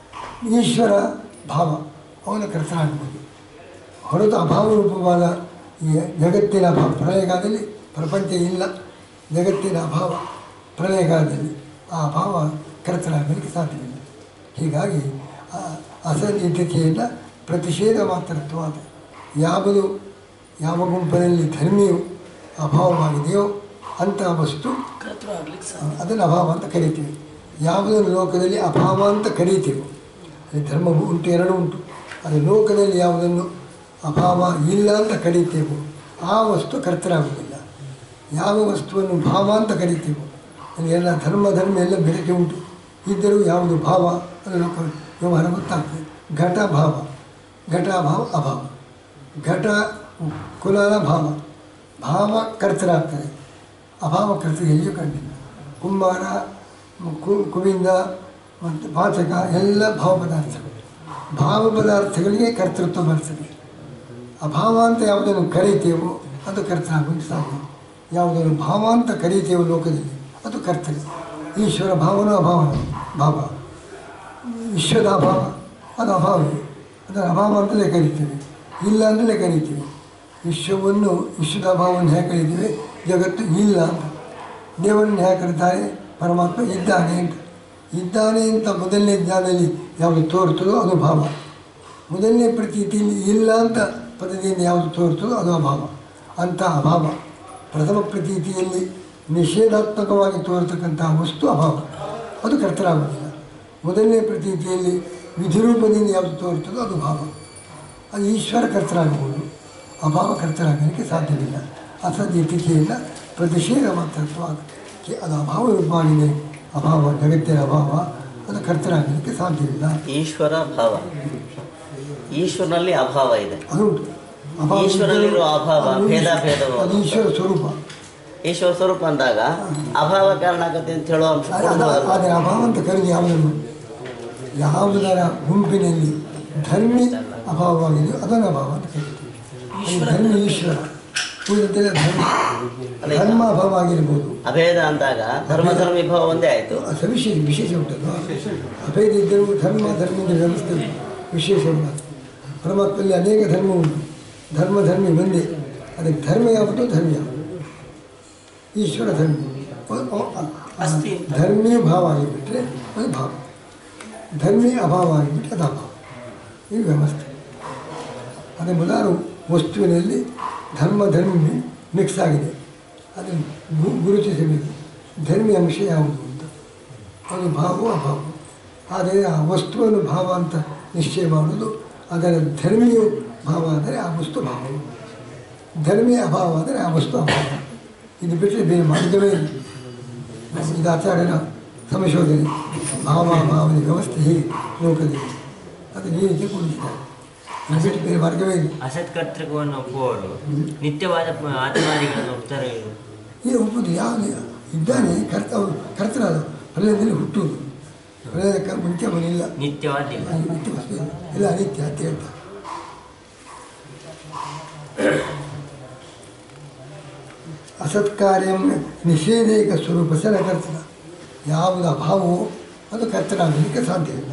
ಈಶ್ವರ ಭಾವ ಅವನ ಕರ್ತರಾಗಬಹುದು ಹೊರತು ಅಭಾವ ರೂಪವಾದ ಈ ಜಗತ್ತಿನ ಅಭಾವ ಪ್ರಳಯಕಾಲದಲ್ಲಿ ಪ್ರಪಂಚ ಇಲ್ಲ ಜಗತ್ತಿನ ಅಭಾವ ಪ್ರಳಯಕಾಲದಲ್ಲಿ ಆ ಅಭಾವ ಕರ್ತರಾಗಲಿಕ್ಕೆ ಸಾಧ್ಯವಿಲ್ಲ ಹೀಗಾಗಿ ಆ ಅಸನ್ನಿದ್ಧತೆಯಿಂದ ಪ್ರತಿಷೇಧ ಮಾತ್ರತ್ವಾದ ಯಾವುದು ಯಾವ ಗುಂಪಿನಲ್ಲಿ ಧರ್ಮಿಯು ಅಭಾವವಾಗಿದೆಯೋ ಅಂತಹ ವಸ್ತು ಕರ್ತೃ ಆಗ್ಲಿಕ್ಕೆ ಸಾಧ್ಯ ಅದನ್ನು ಅಭಾವ ಅಂತ ಕರಿತೀವಿ ಯಾವುದನ್ನು ಲೋಕದಲ್ಲಿ ಅಭಾವ ಅಂತ ಕರೀತೀವಿ ಅಲ್ಲಿ ಧರ್ಮ ಉಂಟು ಎರಡು ಉಂಟು ಅದು ಲೋಕದಲ್ಲಿ ಯಾವುದನ್ನು ಅಭಾವ ಇಲ್ಲ ಅಂತ ಕರೀತೇವೋ ಆ ವಸ್ತು ಕರ್ತರಾಗುವುದಿಲ್ಲ ಯಾವ ವಸ್ತುವನ್ನು ಭಾವ ಅಂತ ಕರಿತೀವೋ ಅಲ್ಲಿ ಎಲ್ಲ ಧರ್ಮ ಧರ್ಮ ಎಲ್ಲ ಬೆರಕೆ ಉಂಟು ಇದ್ದರೂ ಯಾವುದು ಭಾವ ಅದು ಲೋಕ ವ್ಯವಹಾರ ಗೊತ್ತಾಗ್ತದೆ ಘಟ ಭಾವ ಘಟಾಭಾವ ಅಭಾವ ಘಟ ಕುಲಾಲ ಭಾವ ಭಾವ ಕರ್ತರಾಗ್ತದೆ ಅಭಾವ ಕರ್ತ ಎಲ್ಲಿಯೂ ಕಂಡಿಲ್ಲ ಕುಂಬಾರ ಕು- ಕುವಿಂದ ಮತ್ತು ಪಾಚಕ ಎಲ್ಲ ಭಾವ ಪದಾರ್ಥಗಳು ಭಾವ ಪದಾರ್ಥಗಳಿಗೆ ಕರ್ತೃತ್ವ ಬರ್ತದೆ ಅಭಾವ ಅಂತ ಯಾವುದನ್ನು ಕರೀತೇವೋ ಅದು ಕರ್ತನ ಆಗೋದು ಸಾಧ್ಯ ಯಾವುದನ್ನು ಭಾವ ಅಂತ ಕರೀತೇವೋ ಲೋಕದಲ್ಲಿ ಅದು ಕರ್ತನೆ ಈಶ್ವರ ಭಾವನೂ ಅಭಾವನ ಭಾವ ವಿಶ್ವದ ಅಭಾವ ಅದು ಅಭಾವವೇ ಅದರ ಅಭಾವ ಅಂತಲೇ ಕರಿತೇವೆ ಇಲ್ಲ ಅಂತಲೇ ಕರಿತೀವಿ ವಿಶ್ವವನ್ನು ವಿಶ್ವದ ಅಭಾವವನ್ನು ಹೇಗೆ ಕರಿತೀವಿ ಜಗತ್ತು ಇಲ್ಲ ಅಂತ ದೇವರನ್ನು ಹೇಗೆ ಕರೀತಾರೆ ಪರಮಾತ್ಮ ಇದ್ದಾನೆ ಅಂತ ಇದ್ದಾನೆ ಅಂತ ಮೊದಲನೇ ಜ್ಞಾನದಲ್ಲಿ ಯಾವುದು ತೋರ್ತದೋ ಅದು ಭಾವ ಮೊದಲನೇ ಪ್ರತೀತಿಯಲ್ಲಿ ಇಲ್ಲ ಅಂತ ಪದ್ಧತಿಯಿಂದ ಯಾವುದು ತೋರ್ತದೋ ಅದು ಅಭಾವ ಅಂಥ ಅಭಾವ ಪ್ರಥಮ ಪ್ರತೀತಿಯಲ್ಲಿ ನಿಷೇಧಾತ್ಮಕವಾಗಿ ತೋರ್ತಕ್ಕಂಥ ವಸ್ತು ಅಭಾವ ಅದು ಕರ್ತರಾಗುವುದಿಲ್ಲ ಮೊದಲನೇ ಪ್ರತೀತಿಯಲ್ಲಿ ವಿಧಿರೂಪದಿಂದ ಯಾವುದು ತೋರ್ತದೋ ಅದು ಭಾವ ಅದು ಈಶ್ವರ ಕರ್ತರಾಗಬಹುದು ಅಭಾವ ಕರ್ತರಾಗಲಿಕ್ಕೆ ಸಾಧ್ಯವಿಲ್ಲ ಅಸದ್ಯತಿಕೆಯಿಂದ ಪ್ರತಿಷೇಧ ಮಾತ್ರತ್ವ ಅದಕ್ಕೆ ಅದು ಅಭಾವ ರೂಪವಾಗಿದೆ ಅಭಾವ ಜಗತ್ತಿನ ಅಭಾವ ಅದು ಕರ್ತರಾಗಲಿಕ್ಕೆ ಸಾಧ್ಯವಿಲ್ಲ ಈಶ್ವರ ಭಾವ ಈಶ್ವರನಲ್ಲಿ ಅಭಾವ ಇದೆ ಅದು ಉಂಟು ಅಭಾವ ಈಶ್ವರನಲ್ಲಿರುವ ಅಭಾವ, ಅದು ಭೇದ ಈಶ್ವರ- ಭೇದವು. ಅದು ಈಶ್ವರ ಸ್ವರೂಪ ಈಶ್ವರ ಸ್ವರೂಪ ಅಂದಾಗ ಅಭಾವ ಕಾರಣ ಆಗತ್ತೆ ಅಂತ ಹೇಳೋ ಅಂಶ ಅದು- ಅದು- ಕೊಡ್ಬೋದಲ್ವಾ? ಆದರೆ ಅಭಾವ ಅಂತ ಕರೆದು ಯಾವುದನ್ನು ಯಾವುದರ ಗುಂಪಿನಲ್ಲಿ ಧರ್ಮಿ ಅಭಾವವಾಗಿದೆಯೋ ಅದನ್ನು ಅಭಾವ ಅಂತ ಕರೀತೀವಿ ಅದು ಧರ್ಮಿ ಈಶ್ವರ ಉಳಿದಂತೆಲ್ಲ ಧರ್ಮ ಅಲ್ಲ ಈಗ ಧರ್ಮ ಅಭಾವ ಆಗಿರ್ಬೋದು ಅಭೇದ ಅಂದಾಗ ಧರ್ಮ ಧರ್ಮ ವಿಭವ ಒಂದೇ ಆಯ್ತು ಆ ಸವಿಶೇಷ ವಿಶೇಷ ಉಂಟಲ್ವ ಅಭೇದ ಇದ್ದರೂ ಧರ್ಮ ಧರ್ಮದ ವ್ಯವಸ್ಥೆ ಉಂಟು. ವಿಶೇಷ ಉಂಟು ಪರಮಾತ್ಮಲ್ಲಿ ಅನೇಕ ಧರ್ಮ ಉಂಟು ಧರ್ಮ ಧರ್ಮ ಒಂದೇ ಅದಕ್ಕೆ ಧರ್ಮ ಯಾವುದು ಧರ್ಮ ಯಾವುದು ಈಶ್ವರ ಧರ್ಮ ಅ- ಅ- ಅ- ಅಸ್ತಿ. ಧರ್ಮೀಯ ಭಾವ ಆಗಿಬಿಟ್ರೆ ಅದು ಭಾವ ಧರ್ಮೀಯ ಅಭಾವ ಆಗಿಬಿಟ್ರೆ ಅದು ಅಭಾವ ಈ ವ್ಯವಸ್ಥೆ ಅದೇ ಮೊದಲು ವಸ್ತುವಿನಲ್ಲಿ ಧರ್ಮ ಧರ್ಮ ಮಿಕ್ಸ್ ಆಗಿದೆ ಅದನ್ನು ಗು- ಗುರುತಿಸಬೇಕು ಧರ್ಮೀಯ ಅಂಶ ಯಾವುದು ಅಂತ ಅದು ಭಾವ ಅಭಾವ ಆದರೆ ಆ ವಸ್ತುವನ್ನು ಭಾವ ಅಂತ ನಿಶ್ಚಯ ಮಾಡುವುದು ಅದರ ಧರ್ಮೀಯ ಭಾವ ಆದರೆ ಆ ವಸ್ತು ಭಾವ ಧರ್ಮೀಯ ಅಭಾವ ಆದರೆ ಆ ವಸ್ತು ಅಭಾವ ಇದು ಬಿಟ್ಟರೆ ಬೇರೆ ಮಾರ್ಗವೇ ಇಲ್ಲ ಇದು ಆಚಾರ್ಯರ ಸಂಶೋಧನೆ ಭಾವ ಭಾವನೆ ವ್ಯವಸ್ಥೆ ಹೀಗೆ ಲೋಕದಲ್ಲಿ ಅದು ಈ ರೀತಿ ಕೂಡಿಸಿದ್ದಾರೆ ಇದು ಬಿಟ್ಟು ಬೇರೆ ಮಾರ್ಗವೇ ಇಲ್ಲ ಅಸತ್ಕರ್ತೃಕವನ್ನು ಒಪ್ಪುವವರು ನಿತ್ಯವಾದ ಪ- ಆತ್ಮಾದಿಗಳನ್ನು ಒಪ್ತಾರೆ ಇವರು ಈ ಒಬ್ಬದು ಯಾವುದು ಇದ್ದಾನೆ ಕರ್ತ ಕರ್ತನಲ್ಲ ಪ್ರಳಯದಲ್ಲಿ ಹುಟ್ಟುವುದು ಪ್ರಳಯಕ್ಕೆ ಮುಂಚೆ ಅವನಿಲ್ಲ ನಿತ್ಯವಾದಿಲ್ಲ ಅಲ್ಲಿ ನಿತ್ಯ ವಸ್ತು ಇಲ್ಲ. ಎಲ್ಲ ಅನಿತ್ಯ ಅಂತ ಹೇಳ್ತಾರೆ ಅಸತ್ಕಾರ್ಯಂ ನಿಷೇಧೇಕ ಸ್ವರೂಪ ಸರ ಕರ್ತನ ಯಾವುದು ಅಭಾವವೋ ಅದು ಕರ್ತನಾಗಲಿಕ್ಕೆ ಸಾಧ್ಯವಿಲ್ಲ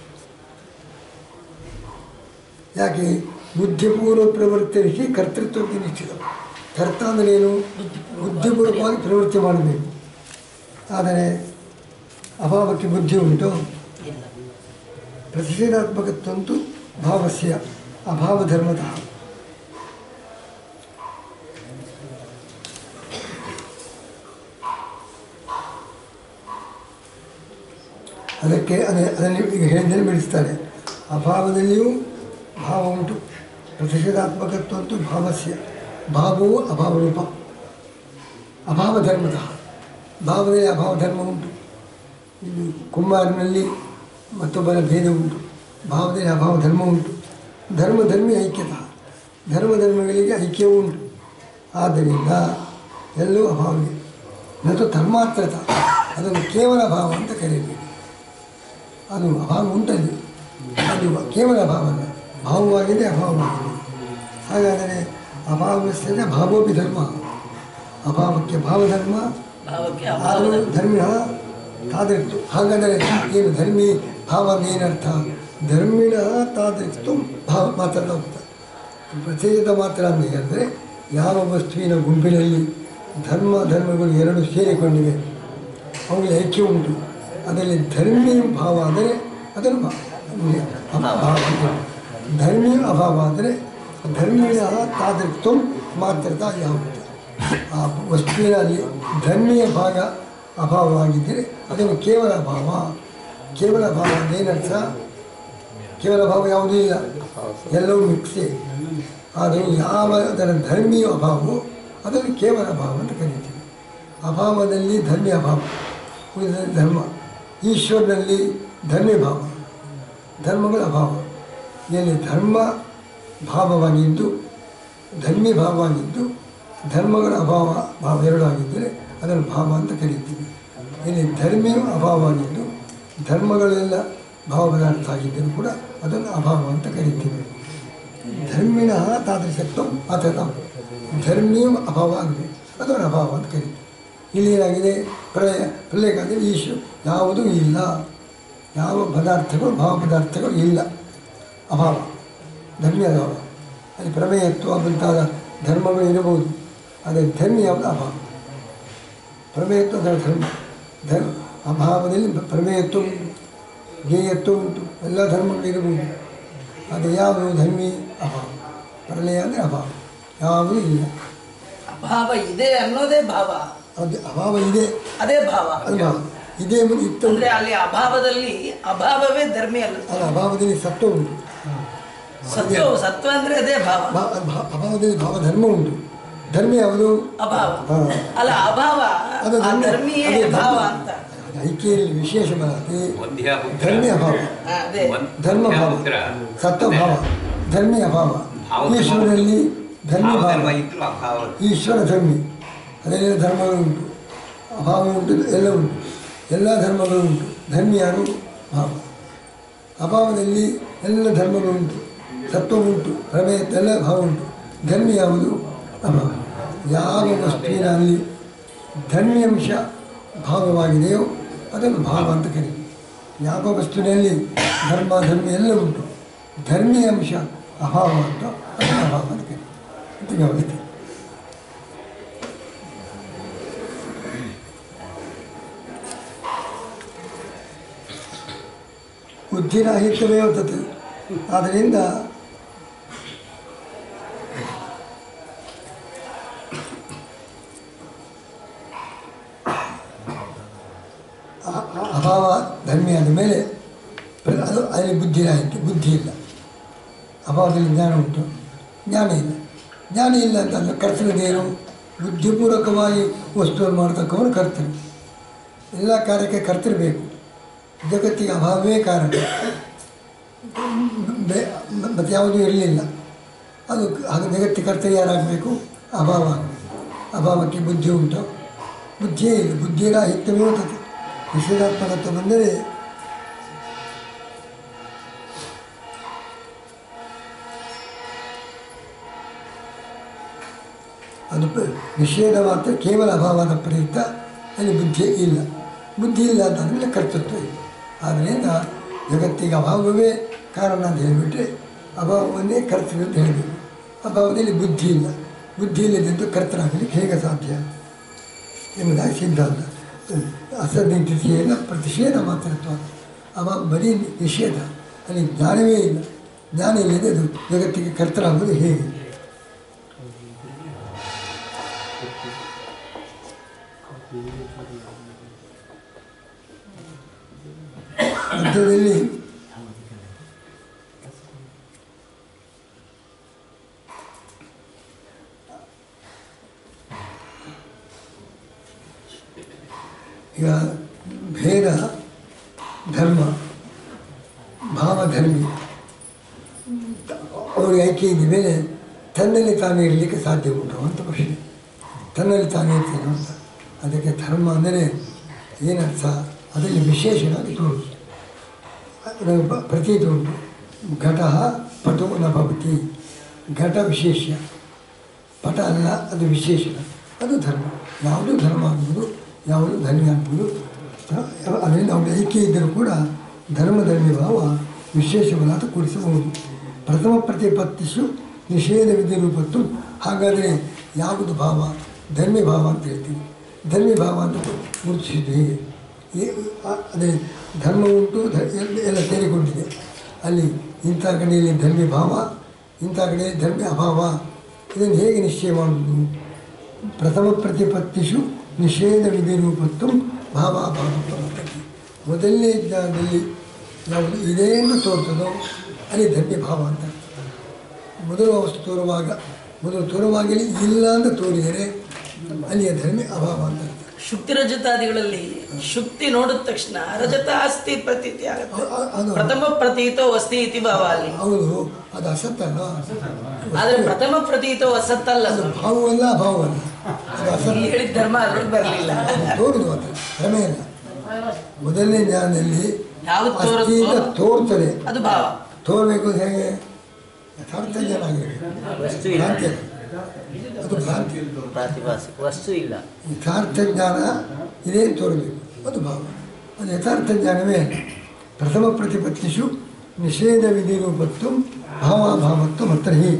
ಯಾಕೆ ಬುದ್ಧಿಪೂರ್ವ ಪ್ರವೃತ್ತಿಸಿ ಕರ್ತೃತ್ವಕ್ಕೆ ನಿಶ್ಚಿತ ಕರ್ತ ಅಂದರೆ ಏನು ಬುದ್ಧಿಪೂರ್ವಕವಾಗಿ ಪ್ರವೃತ್ತಿ ಮಾಡಬೇಕು ಆದರೆ ಅಭಾವಕ್ಕೆ ಬುದ್ಧಿ ಉಂಟು ಪ್ರತಿಷೇಧಾತ್ಮಕತ್ವಂತೂ ಭಾವಸ್ಯ ಅಭಾವ ಧರ್ಮತಃ ಅದಕ್ಕೆ ಅದೇ ಅದನ್ನು ಈಗ ಹೇಳಿದರೆ ಬೆಳೆಸ್ತಾರೆ ಅಭಾವದಲ್ಲಿಯೂ ಭಾವ ಉಂಟು ಪ್ರತಿಷೇಧಾತ್ಮಕತ್ವಂತೂ ಭಾವಸ್ಯ ಭಾವವು ಅಭಾವ ರೂಪ ಅಭಾವ ಧರ್ಮತಃ ಭಾವದಲ್ಲಿ ಅಭಾವ ಧರ್ಮ ಉಂಟು ಇದು ಕುಂಬಾರನಲ್ಲಿ ಮತ್ತೊಬ್ಬರ ಭೇದ ಉಂಟು ಭಾವದಲ್ಲಿ ಅಭಾವ ಧರ್ಮ ಉಂಟು ಧರ್ಮ ಧರ್ಮಿ ಐಕ್ಯತಃ ಧರ್ಮ ಧರ್ಮಗಳಿಗೆ ಐಕ್ಯವೂ ಉಂಟು ಆದ್ದರಿಂದ ಎಲ್ಲವೂ ಅಭಾವವೇ ಮತ್ತು ಧರ್ಮಾತ್ರತ ಅದನ್ನು ಕೇವಲ ಭಾವ ಅಂತ ಕರೆಯಬೇಕು ಅದು ಅಭಾವ ಉಂಟಲ್ಲಿ ಅದು ಕೇವಲ ಅಭಾವ ಅಲ್ಲ ಭಾವವಾಗಿದೆ ಅಭಾವವಾಗಿದೆ ಹಾಗಾದರೆ ಅಭಾವಸ್ಥೆ ಭಾವೋಪಿ ಧರ್ಮ ಅಭಾವಕ್ಕೆ ಭಾವಧರ್ಮ ಭಾವಕ್ಕೆ ಆದರೂ ಅಭಾವದ ಧರ್ಮಿಣ ತಾದೃಕ್ತು ಹಾಗಾದರೆ ಏನು ಧರ್ಮಿ ಭಾವ ಅಂದ್ರೆ ಏನರ್ಥ ಧರ್ಮಿಣ ತಾದೃಕ್ತು ಭಾವ ಮಾತಾಡ್ತಾ ಹೋಗ್ತಾರೆ ಪ್ರತ್ಯೇಕತ ಮಾತ್ರ ಅಂತ ಹೇಳಿದ್ರೆ ಯಾವ ವಸ್ತುವಿನ ಗುಂಪಿನಲ್ಲಿ ಧರ್ಮ ಧರ್ಮಗಳು ಎರಡು ಸೇರಿಕೊಂಡಿವೆ ಅವುಗಳ ಐಕ್ಯ ಉಂಟು ಅದರಲ್ಲಿ ಧರ್ಮೀಯ ಭಾವ ಆದರೆ ಅದನ್ನು ಭಾ- ಅಭಾವ ಅಂತ ಹೇಳಿ. ಧರ್ಮೀಯ ಅಭಾವ ಆದರೆ ಧರ್ಮೀಯ ತಾದೃಕ್ತು ಮಾತ್ರತ ಯಾವುದು ಆ ವಸ್ತುವಿನಲ್ಲಿ ಧರ್ಮೀಯ ಭಾಗ ಅಭಾವವಾಗಿದ್ದರೆ ಅದನ್ನು ಕೇವಲ ಭಾವ ಕೇವಲ ಭಾವ ಏನರ್ಥ ಕೇವಲ ಭಾವ ಯಾವುದೂ ಇಲ್ಲ ಎಲ್ಲವೂ ಮಿಕ್ಸೆ ಆದರೆ ಯಾವ ಅದರ ಧರ್ಮೀಯ ಅಭಾವವು ಅದನ್ನು ಕೇವಲ ಭಾವ ಅಂತ ಕರೀತೀವಿ ಅಭಾವದಲ್ಲಿ ಧರ್ಮೀಯ ಅಭಾವ ಉಳಿದ ಧರ್ಮ ಈಶ್ವರನಲ್ಲಿ ಧರ್ಮೀಯ ಭಾವ ಧರ್ಮಗಳ ಅಭಾವ ಇಲ್ಲಿ ಧರ್ಮ ಭಾವವಾಗಿದ್ದು ಧರ್ಮೀಯ ಭಾವವಾಗಿದ್ದು ಧರ್ಮಗಳ ಅಭಾವ ಭಾವ ಎರಡು ಆಗಿದ್ದರೆ ಅದನ್ನು ಭಾವ ಅಂತ ಕರೀತೀವಿ ಇಲ್ಲಿ ಧರ್ಮೀಯ ಅಭಾವವಾಗಿದ್ದು ಧರ್ಮಗಳೆಲ್ಲ ಭಾವ ಪದಾರ್ಥ ಆಗಿದ್ದರೂ ಕೂಡ ಅದನ್ನು ಅಭಾವ ಅಂತ ಕರೀತೀವಿ ಧರ್ಮಿಣ ತಾದೃಶತ್ವ ಅಥವಾ ಧರ್ಮೀಯ ಅಭಾವ ಆಗಿದೆ ಅದನ್ನು ಅಭಾವ ಅಂತ ಕರೀತೀವಿ ಇಲ್ಲಿ ಏನಾಗಿದೆ ಪ್ರಳಯ ಪ್ರಳಯಕಾಲದಲ್ಲಿ ಈಶ್ವ ಯಾವುದೂ ಇಲ್ಲ ಯಾವ ಪದಾರ್ಥಗಳು ಭಾವ ಪದಾರ್ಥಗಳು ಇಲ್ಲ ಅಭಾವ ಧರ್ಮೀಯ ಅಭಾವ ಅಲ್ಲಿ ಪ್ರಮೇಯತ್ವ ಮುಂತಾದ ಧರ್ಮಗಳು ಇರಬಹುದು ಆದರೆ ಧರ್ಮ ಯಾವುದು ಅಭಾವ ಪ್ರಮೇಯತ್ವ ಅದರ ಧರ್ಮ ಧರ್ಮ ಅಭಾವದಲ್ಲಿ ಪ್ರಮೇಯತ್ವ ಉಂಟು ಜ್ಞೇಯತ್ವ ಉಂಟು ಎಲ್ಲ ಧರ್ಮಗಳು ಇರಬಹುದು ಅದು ಯಾವುದು ಧರ್ಮಿ ಅಭಾವ ಪ್ರಳಯ ಅಂದರೆ ಅಭಾವ ಯಾವುದೂ ಇಲ್ಲ ಅಭಾವ ಇದೆ ಅನ್ನೋದೇ ಭಾವ ಅದು ಅಭಾವ ಇದೆ ಅದೇ ಭಾವ ಅದು ಭಾವ ಇದೇ ಮುಂದೆ ಇತ್ತು ಅಂದ್ರೆ ಅಲ್ಲಿ ಅಭಾವದಲ್ಲಿ ಅಭಾವವೇ ಧರ್ಮಿ ಅಲ್ಲ ಅದು ಅಭಾವದಲ್ಲಿ ಸತ್ವ ಉಂಟು ಸತ್ವ ಸತ್ವ ಅಂದ್ರೆ ಅದೇ ಭಾವ ಭಾ- ಭಾ- ಅಭಾವದಲ್ಲಿ ಭಾವ ಧರ್ಮ ಉಂಟು ಧರ್ಮ ಯಾವುದು ಅಭಾವ ಹಾಂ ಅಲ್ಲ ಅಭಾವ ಅದು ಆ ಧರ್ಮ. ಧರ್ಮಿಯೇ ಅದೇ ಧರ್ಮ. ಭಾವ ಅಂತ ಐಕ್ಯದಲ್ಲಿ ವಿಶೇಷ ಬರತ್ತೆ ಒಂದ್ಯಾ ಪುತ್ರ ಧರ್ಮೀಯ ಅಭಾವ ಆ, ಅದೇ ಧರ್ಮ ಒಂದ್ಯಾ ಭಾವ ಪುತ್ರ ಸತ್ವಭಾವ ಧರ್ಮೀಯ ಅಭಾವ ಭಾವ- ಈಶ್ವರನಲ್ಲಿ ಧರ್ಮಿ ಭಾವ ಭಾವಧರ್ಮ ಇದ್ರು ಅಭಾವ ಈಶ್ವರ ಧರ್ಮಿ ಅದೆಲ್ಲ ಧರ್ಮಗಳು ಉಂಟು ಅಭಾವ ಉಂಟು ಎಲ್ಲ ಉಂಟು ಎಲ್ಲ ಧರ್ಮಗಳು ಉಂಟು ಧರ್ಮಿ ಯಾರು ಭಾವ ಅಭಾವದಲ್ಲಿ ಎಲ್ಲ ಧರ್ಮಗಳು ಉಂಟು ಸತ್ವ ಉಂಟು ಪ್ರಮೇಯ ಎಲ್ಲ ಭಾವ ಉಂಟು ಧರ್ಮಿ ಯಾವುದು ಅಭಾವ ಯಾವ ವಸ್ತುವಿನಲ್ಲಿ ಧರ್ಮಿಯಂಶ ಭಾವವಾಗಿದೆಯೋ ಅದನ್ನು ಭಾವ ಅಂತ ಕರೀತೀವಿ ಯಾವ ವಸ್ತುವಿನಲ್ಲಿ ಧರ್ಮ ಧರ್ಮ ಎಲ್ಲ ಉಂಟು ಧರ್ಮೀಯ ಅಂಶ ಅಭಾವ ಅಂತ ಅದನ್ನು ಅಭಾವ ಅಂತ ಕರೀತೀವಿ ಅಂತ ವ್ಯವಸ್ಥೆ ಬುದ್ಧಿರಾಹಿತ್ಯವೇ ತತ್ ಆದ್ದರಿಂದ ಆ- ಆ- ಅಭಾವ ಧರ್ಮಿ ಆದ ಮೇಲೆ ಪ್ರ- ಅದು ಅಲ್ಲಿ ಬುದ್ಧಿರಾಹಿತ್ಯ ಬುದ್ಧಿ ಇಲ್ಲ ಅಭಾವದಲ್ಲಿ ಜ್ಞಾನ ಉಂಟು ಜ್ಞಾನ ಇಲ್ಲ ಜ್ಞಾನ ಇಲ್ಲ ಅಂತಂದ್ರೆ ಕರ್ತವ್ಯದೇನು ಬುದ್ಧಿಪೂರ್ವಕವಾಗಿ ವಸ್ತುವನ್ನು ಮಾಡತಕ್ಕವನು ಕರ್ತವ್ಯ ಎಲ್ಲ ಕಾರ್ಯಕ್ಕೆ ಕರ್ತೃ ಜಗತ್ತಿಗೆ ಅಭಾವವೇ ಕಾರಣ ಬೆ ಮತ್ತು ಯಾವುದೂ ಇರಲಿಲ್ಲ ಅದು ಹಾಗೆ ಜಗತ್ತಿಗೆ ಕರ್ತವ್ಯ ಯಾರಾಗಬೇಕು ಅಭಾವ ಆಗಬೇಕು ಅಭಾವಕ್ಕೆ ಬುದ್ಧಿ ಉಂಟು ಬುದ್ಧಿಯೇ ಇಲ್ಲ ಬುದ್ಧಿರಾಹಿತ್ಯವೇ ತತ್ ನಿಷೇಧಾತ್ಮಕತ್ವ ಬಂದರೆ ಅದು ಪ- ನಿಷೇಧ ಮಾತ್ರ ಕೇವಲ ಅಭಾವದ ಪ್ರಯುಕ್ತ ಅಲ್ಲಿ ಬುದ್ಧಿ ಇಲ್ಲ ಬುದ್ಧಿ ಇಲ್ಲ ಅಂತಂದರೆ ಕರ್ತೃತ್ವ ಇಲ್ಲ ಆದ್ದರಿಂದ ಜಗತ್ತಿಗೆ ಅಭಾವವೇ ಕಾರಣ ಅಂತ ಹೇಳಿಬಿಟ್ರೆ ಅಭಾವವನ್ನೇ ಕರ್ತೃ ಅಂತ ಹೇಳಬೇಕು ಅಭಾವದಲ್ಲಿ ಬುದ್ಧಿ ಇಲ್ಲ ಬುದ್ಧಿ ಇಲ್ಲದಂತೂ ಕರ್ತನಾಗಲಿಕ್ಕೆ ಹೇಗೆ ಸಾಧ್ಯ ಎಂಬುದಾಗಿ ಸಿದ್ಧಾಂತ ಅಸದ್ನಿತಿಯಲ್ಲ ಪ್ರತಿಷೇಧ ಮಾತ್ರತ್ವ ಅವ ಬರೀ ನಿಷೇಧ ಅಲ್ಲಿ ಜ್ಞಾನವೇ ಇಲ್ಲ ಜ್ಞಾನ ಇಲ್ಲದೆ ಅದು ಜಗತ್ತಿಗೆ ಕರ್ತನಾಗುವುದು ಹೇಗೆ ಮಧ್ಯದಲ್ಲಿ ಈಗ ಭೇದ ಧರ್ಮ ಭಾವಧರ್ಮಿ ಅವರಿಗೆ ಆಯ್ಕೆ ಇದ್ದ ಮೇಲೆ ತನ್ನಲ್ಲಿ ತಾನೇ ಇರಲಿಕ್ಕೆ ಸಾಧ್ಯ ಉಂಟು ಅಂತ ಪ್ರಶ್ನೆ ತನ್ನಲ್ಲಿ ತಾನೇ ಇರ್ತೇನೋ ಅಂತ ಅದಕ್ಕೆ ಧರ್ಮ ಅಂದರೆ ಏನರ್ಥ ಅದರಲ್ಲಿ ವಿಶೇಷವಾಗಿ ತೋರುದು ಅದರ ಬ- ಪ್ರತೀತಿ ಉಂಟು ಘಟ ಪಟು ನ ಭವತಿ ಘಟ ವಿಶೇಷ ಪಟ ಅಲ್ಲ ಅದು ವಿಶೇಷಣ ಅದು ಧರ್ಮ ಯಾವುದು ಧರ್ಮ ಆಗ್ಬೋದು ಯಾವುದು ಧರ್ಮ ಆಗ್ಬೋದು ತ- ಅದರಿಂದ ಅವರ ಐಕ್ಯ ಇದ್ದರೂ ಕೂಡ ಧರ್ಮ ಧರ್ಮಿ ಭಾವ ವಿಶೇಷವನ್ನಾದ ಕೂಡಿಸಬಹುದು ಪ್ರಥಮ ಪ್ರತಿಪತ್ತಿಸು ನಿಷೇಧ ವಿಧಿ ರೂಪತ್ತು ಹಾಗಾದರೆ ಯಾವುದು ಭಾವ ಧರ್ಮಿ ಭಾವ ಅಂತ ಹೇಳ್ತೀವಿ ಧರ್ಮಿ ಭಾವ ಅಂತ ಗುರುತಿಸಿದ್ದು ಹೇಗೆ ಏ- ಆ- ಅದೇ ಧರ್ಮ ಉಂಟು ಧ ಎಲ್ಲ- ಎಲ್ಲ ಸೇರಿಕೊಂಡಿದೆ ಅಲ್ಲಿ ಇಂಥ ಕಡೆಯಲ್ಲಿ ಧರ್ಮಿ ಭಾವ ಇಂಥ ಕಡೆ ಧರ್ಮಿ ಅಭಾವ ಇದನ್ನು ಹೇಗೆ ನಿಶ್ಚಯ ಮಾಡುವುದು ಪ್ರಥಮ ಪ್ರತಿಪತ್ತಿಷು ನಿಷೇಧ ವಿಧಿ ರೂಪತ್ತು ಭಾವ ಭಾವ ಪ್ರವರ್ತನೆ ಮೊದಲನೇ ಜ್ಞಾನದಲ್ಲಿ ಯಾವುದು ಇದೆ ಎಂದು ತೋರ್ತದೋ ಅಲ್ಲಿ ಧರ್ಮಿ ಭಾವ ಅಂತ ಮೊದಲು ವಸ್ತು ತೋರುವಾಗ ಮೊದಲು ತೋರುವಾಗಲೇ ಇಲ್ಲ ಅಂತ ತೋರಿದರೆ ಅಲ್ಲಿಯ ಧರ್ಮಿ ಅಭಾವ ಅಂತ ಅರ್ಥ. ಶುಕ್ತಿ ರಜತಾದಿಗಳಲ್ಲಿ ಶುಕ್ತಿ ನೋಡಿದ ತಕ್ಷಣ ರಜತ ಅಸ್ಥಿ ಪ್ರತೀತಿ ಆಗುತ್ತೆ ಅ- ಅದು ಪ್ರಥಮ ಪ್ರತೀತೋ ಅಸ್ತಿ ಇತಿ ಭಾವ ಅಲ್ಲಿ ಹೌದು ಅದು ಅಸತ್ತಲ್ಲ ಆದ್ರೆ ಪ್ರಥಮ ಪ್ರತೀತೋ ಅಸತ್ತಲ್ಲ ಅದು ಭಾವವಲ್ಲ ಅಭಾವವಲ್ಲ ಅದು ಅಸತ್ ಇಲ್ಲಿ ಹೇಳಿದ ಧರ್ಮ ಅದ್ರೊಳಗೆ ಬರಲಿಲ್ಲ ತೋರುದು ಮಾತ್ರ ಭ್ರಮೆ ಇಲ್ಲ ಮೊದಲನೇ ಜ್ಞಾನದಲ್ಲಿ ಯಾವ್ದು ಅಸ್ಥಿ ಅಂತ ತೋರುತ್ತೋ ತೋರ್ತದೆ ಅದು ಭಾವ ತೋರಬೇಕು ಹೇಗೆ ಯಥಾರ್ಥ ಜ್ಞಾನ ಆಗಿರಬೇಕು ವಸ್ತು ಇಲ್ಲ ಭ್ರಾಂತಿ ಅಲ್ಲ. ಅದು ಭ್ರಾಂತಿ ಪ್ರಾತಿಭಾಸಿಕ ವಸ್ತು ಇಲ್ಲ ಯಥಾರ್ಥ ಜ್ಞಾನ ಇದೇ ತೋರಬೇಕು ಅದು ಭಾವ ಅದು ಯಥಾರ್ಥ ಜ್ಞಾನವೇ ಅಲ್ಲ. ಪ್ರಥಮ ಪ್ರತಿಪತ್ತಿಷು ನಿಷೇಧ ವಿಧಿ ರೂಪತ್ತು ಭಾವಾಭಾವತ್ತು ಮತ್ತು ಹೀಗೆ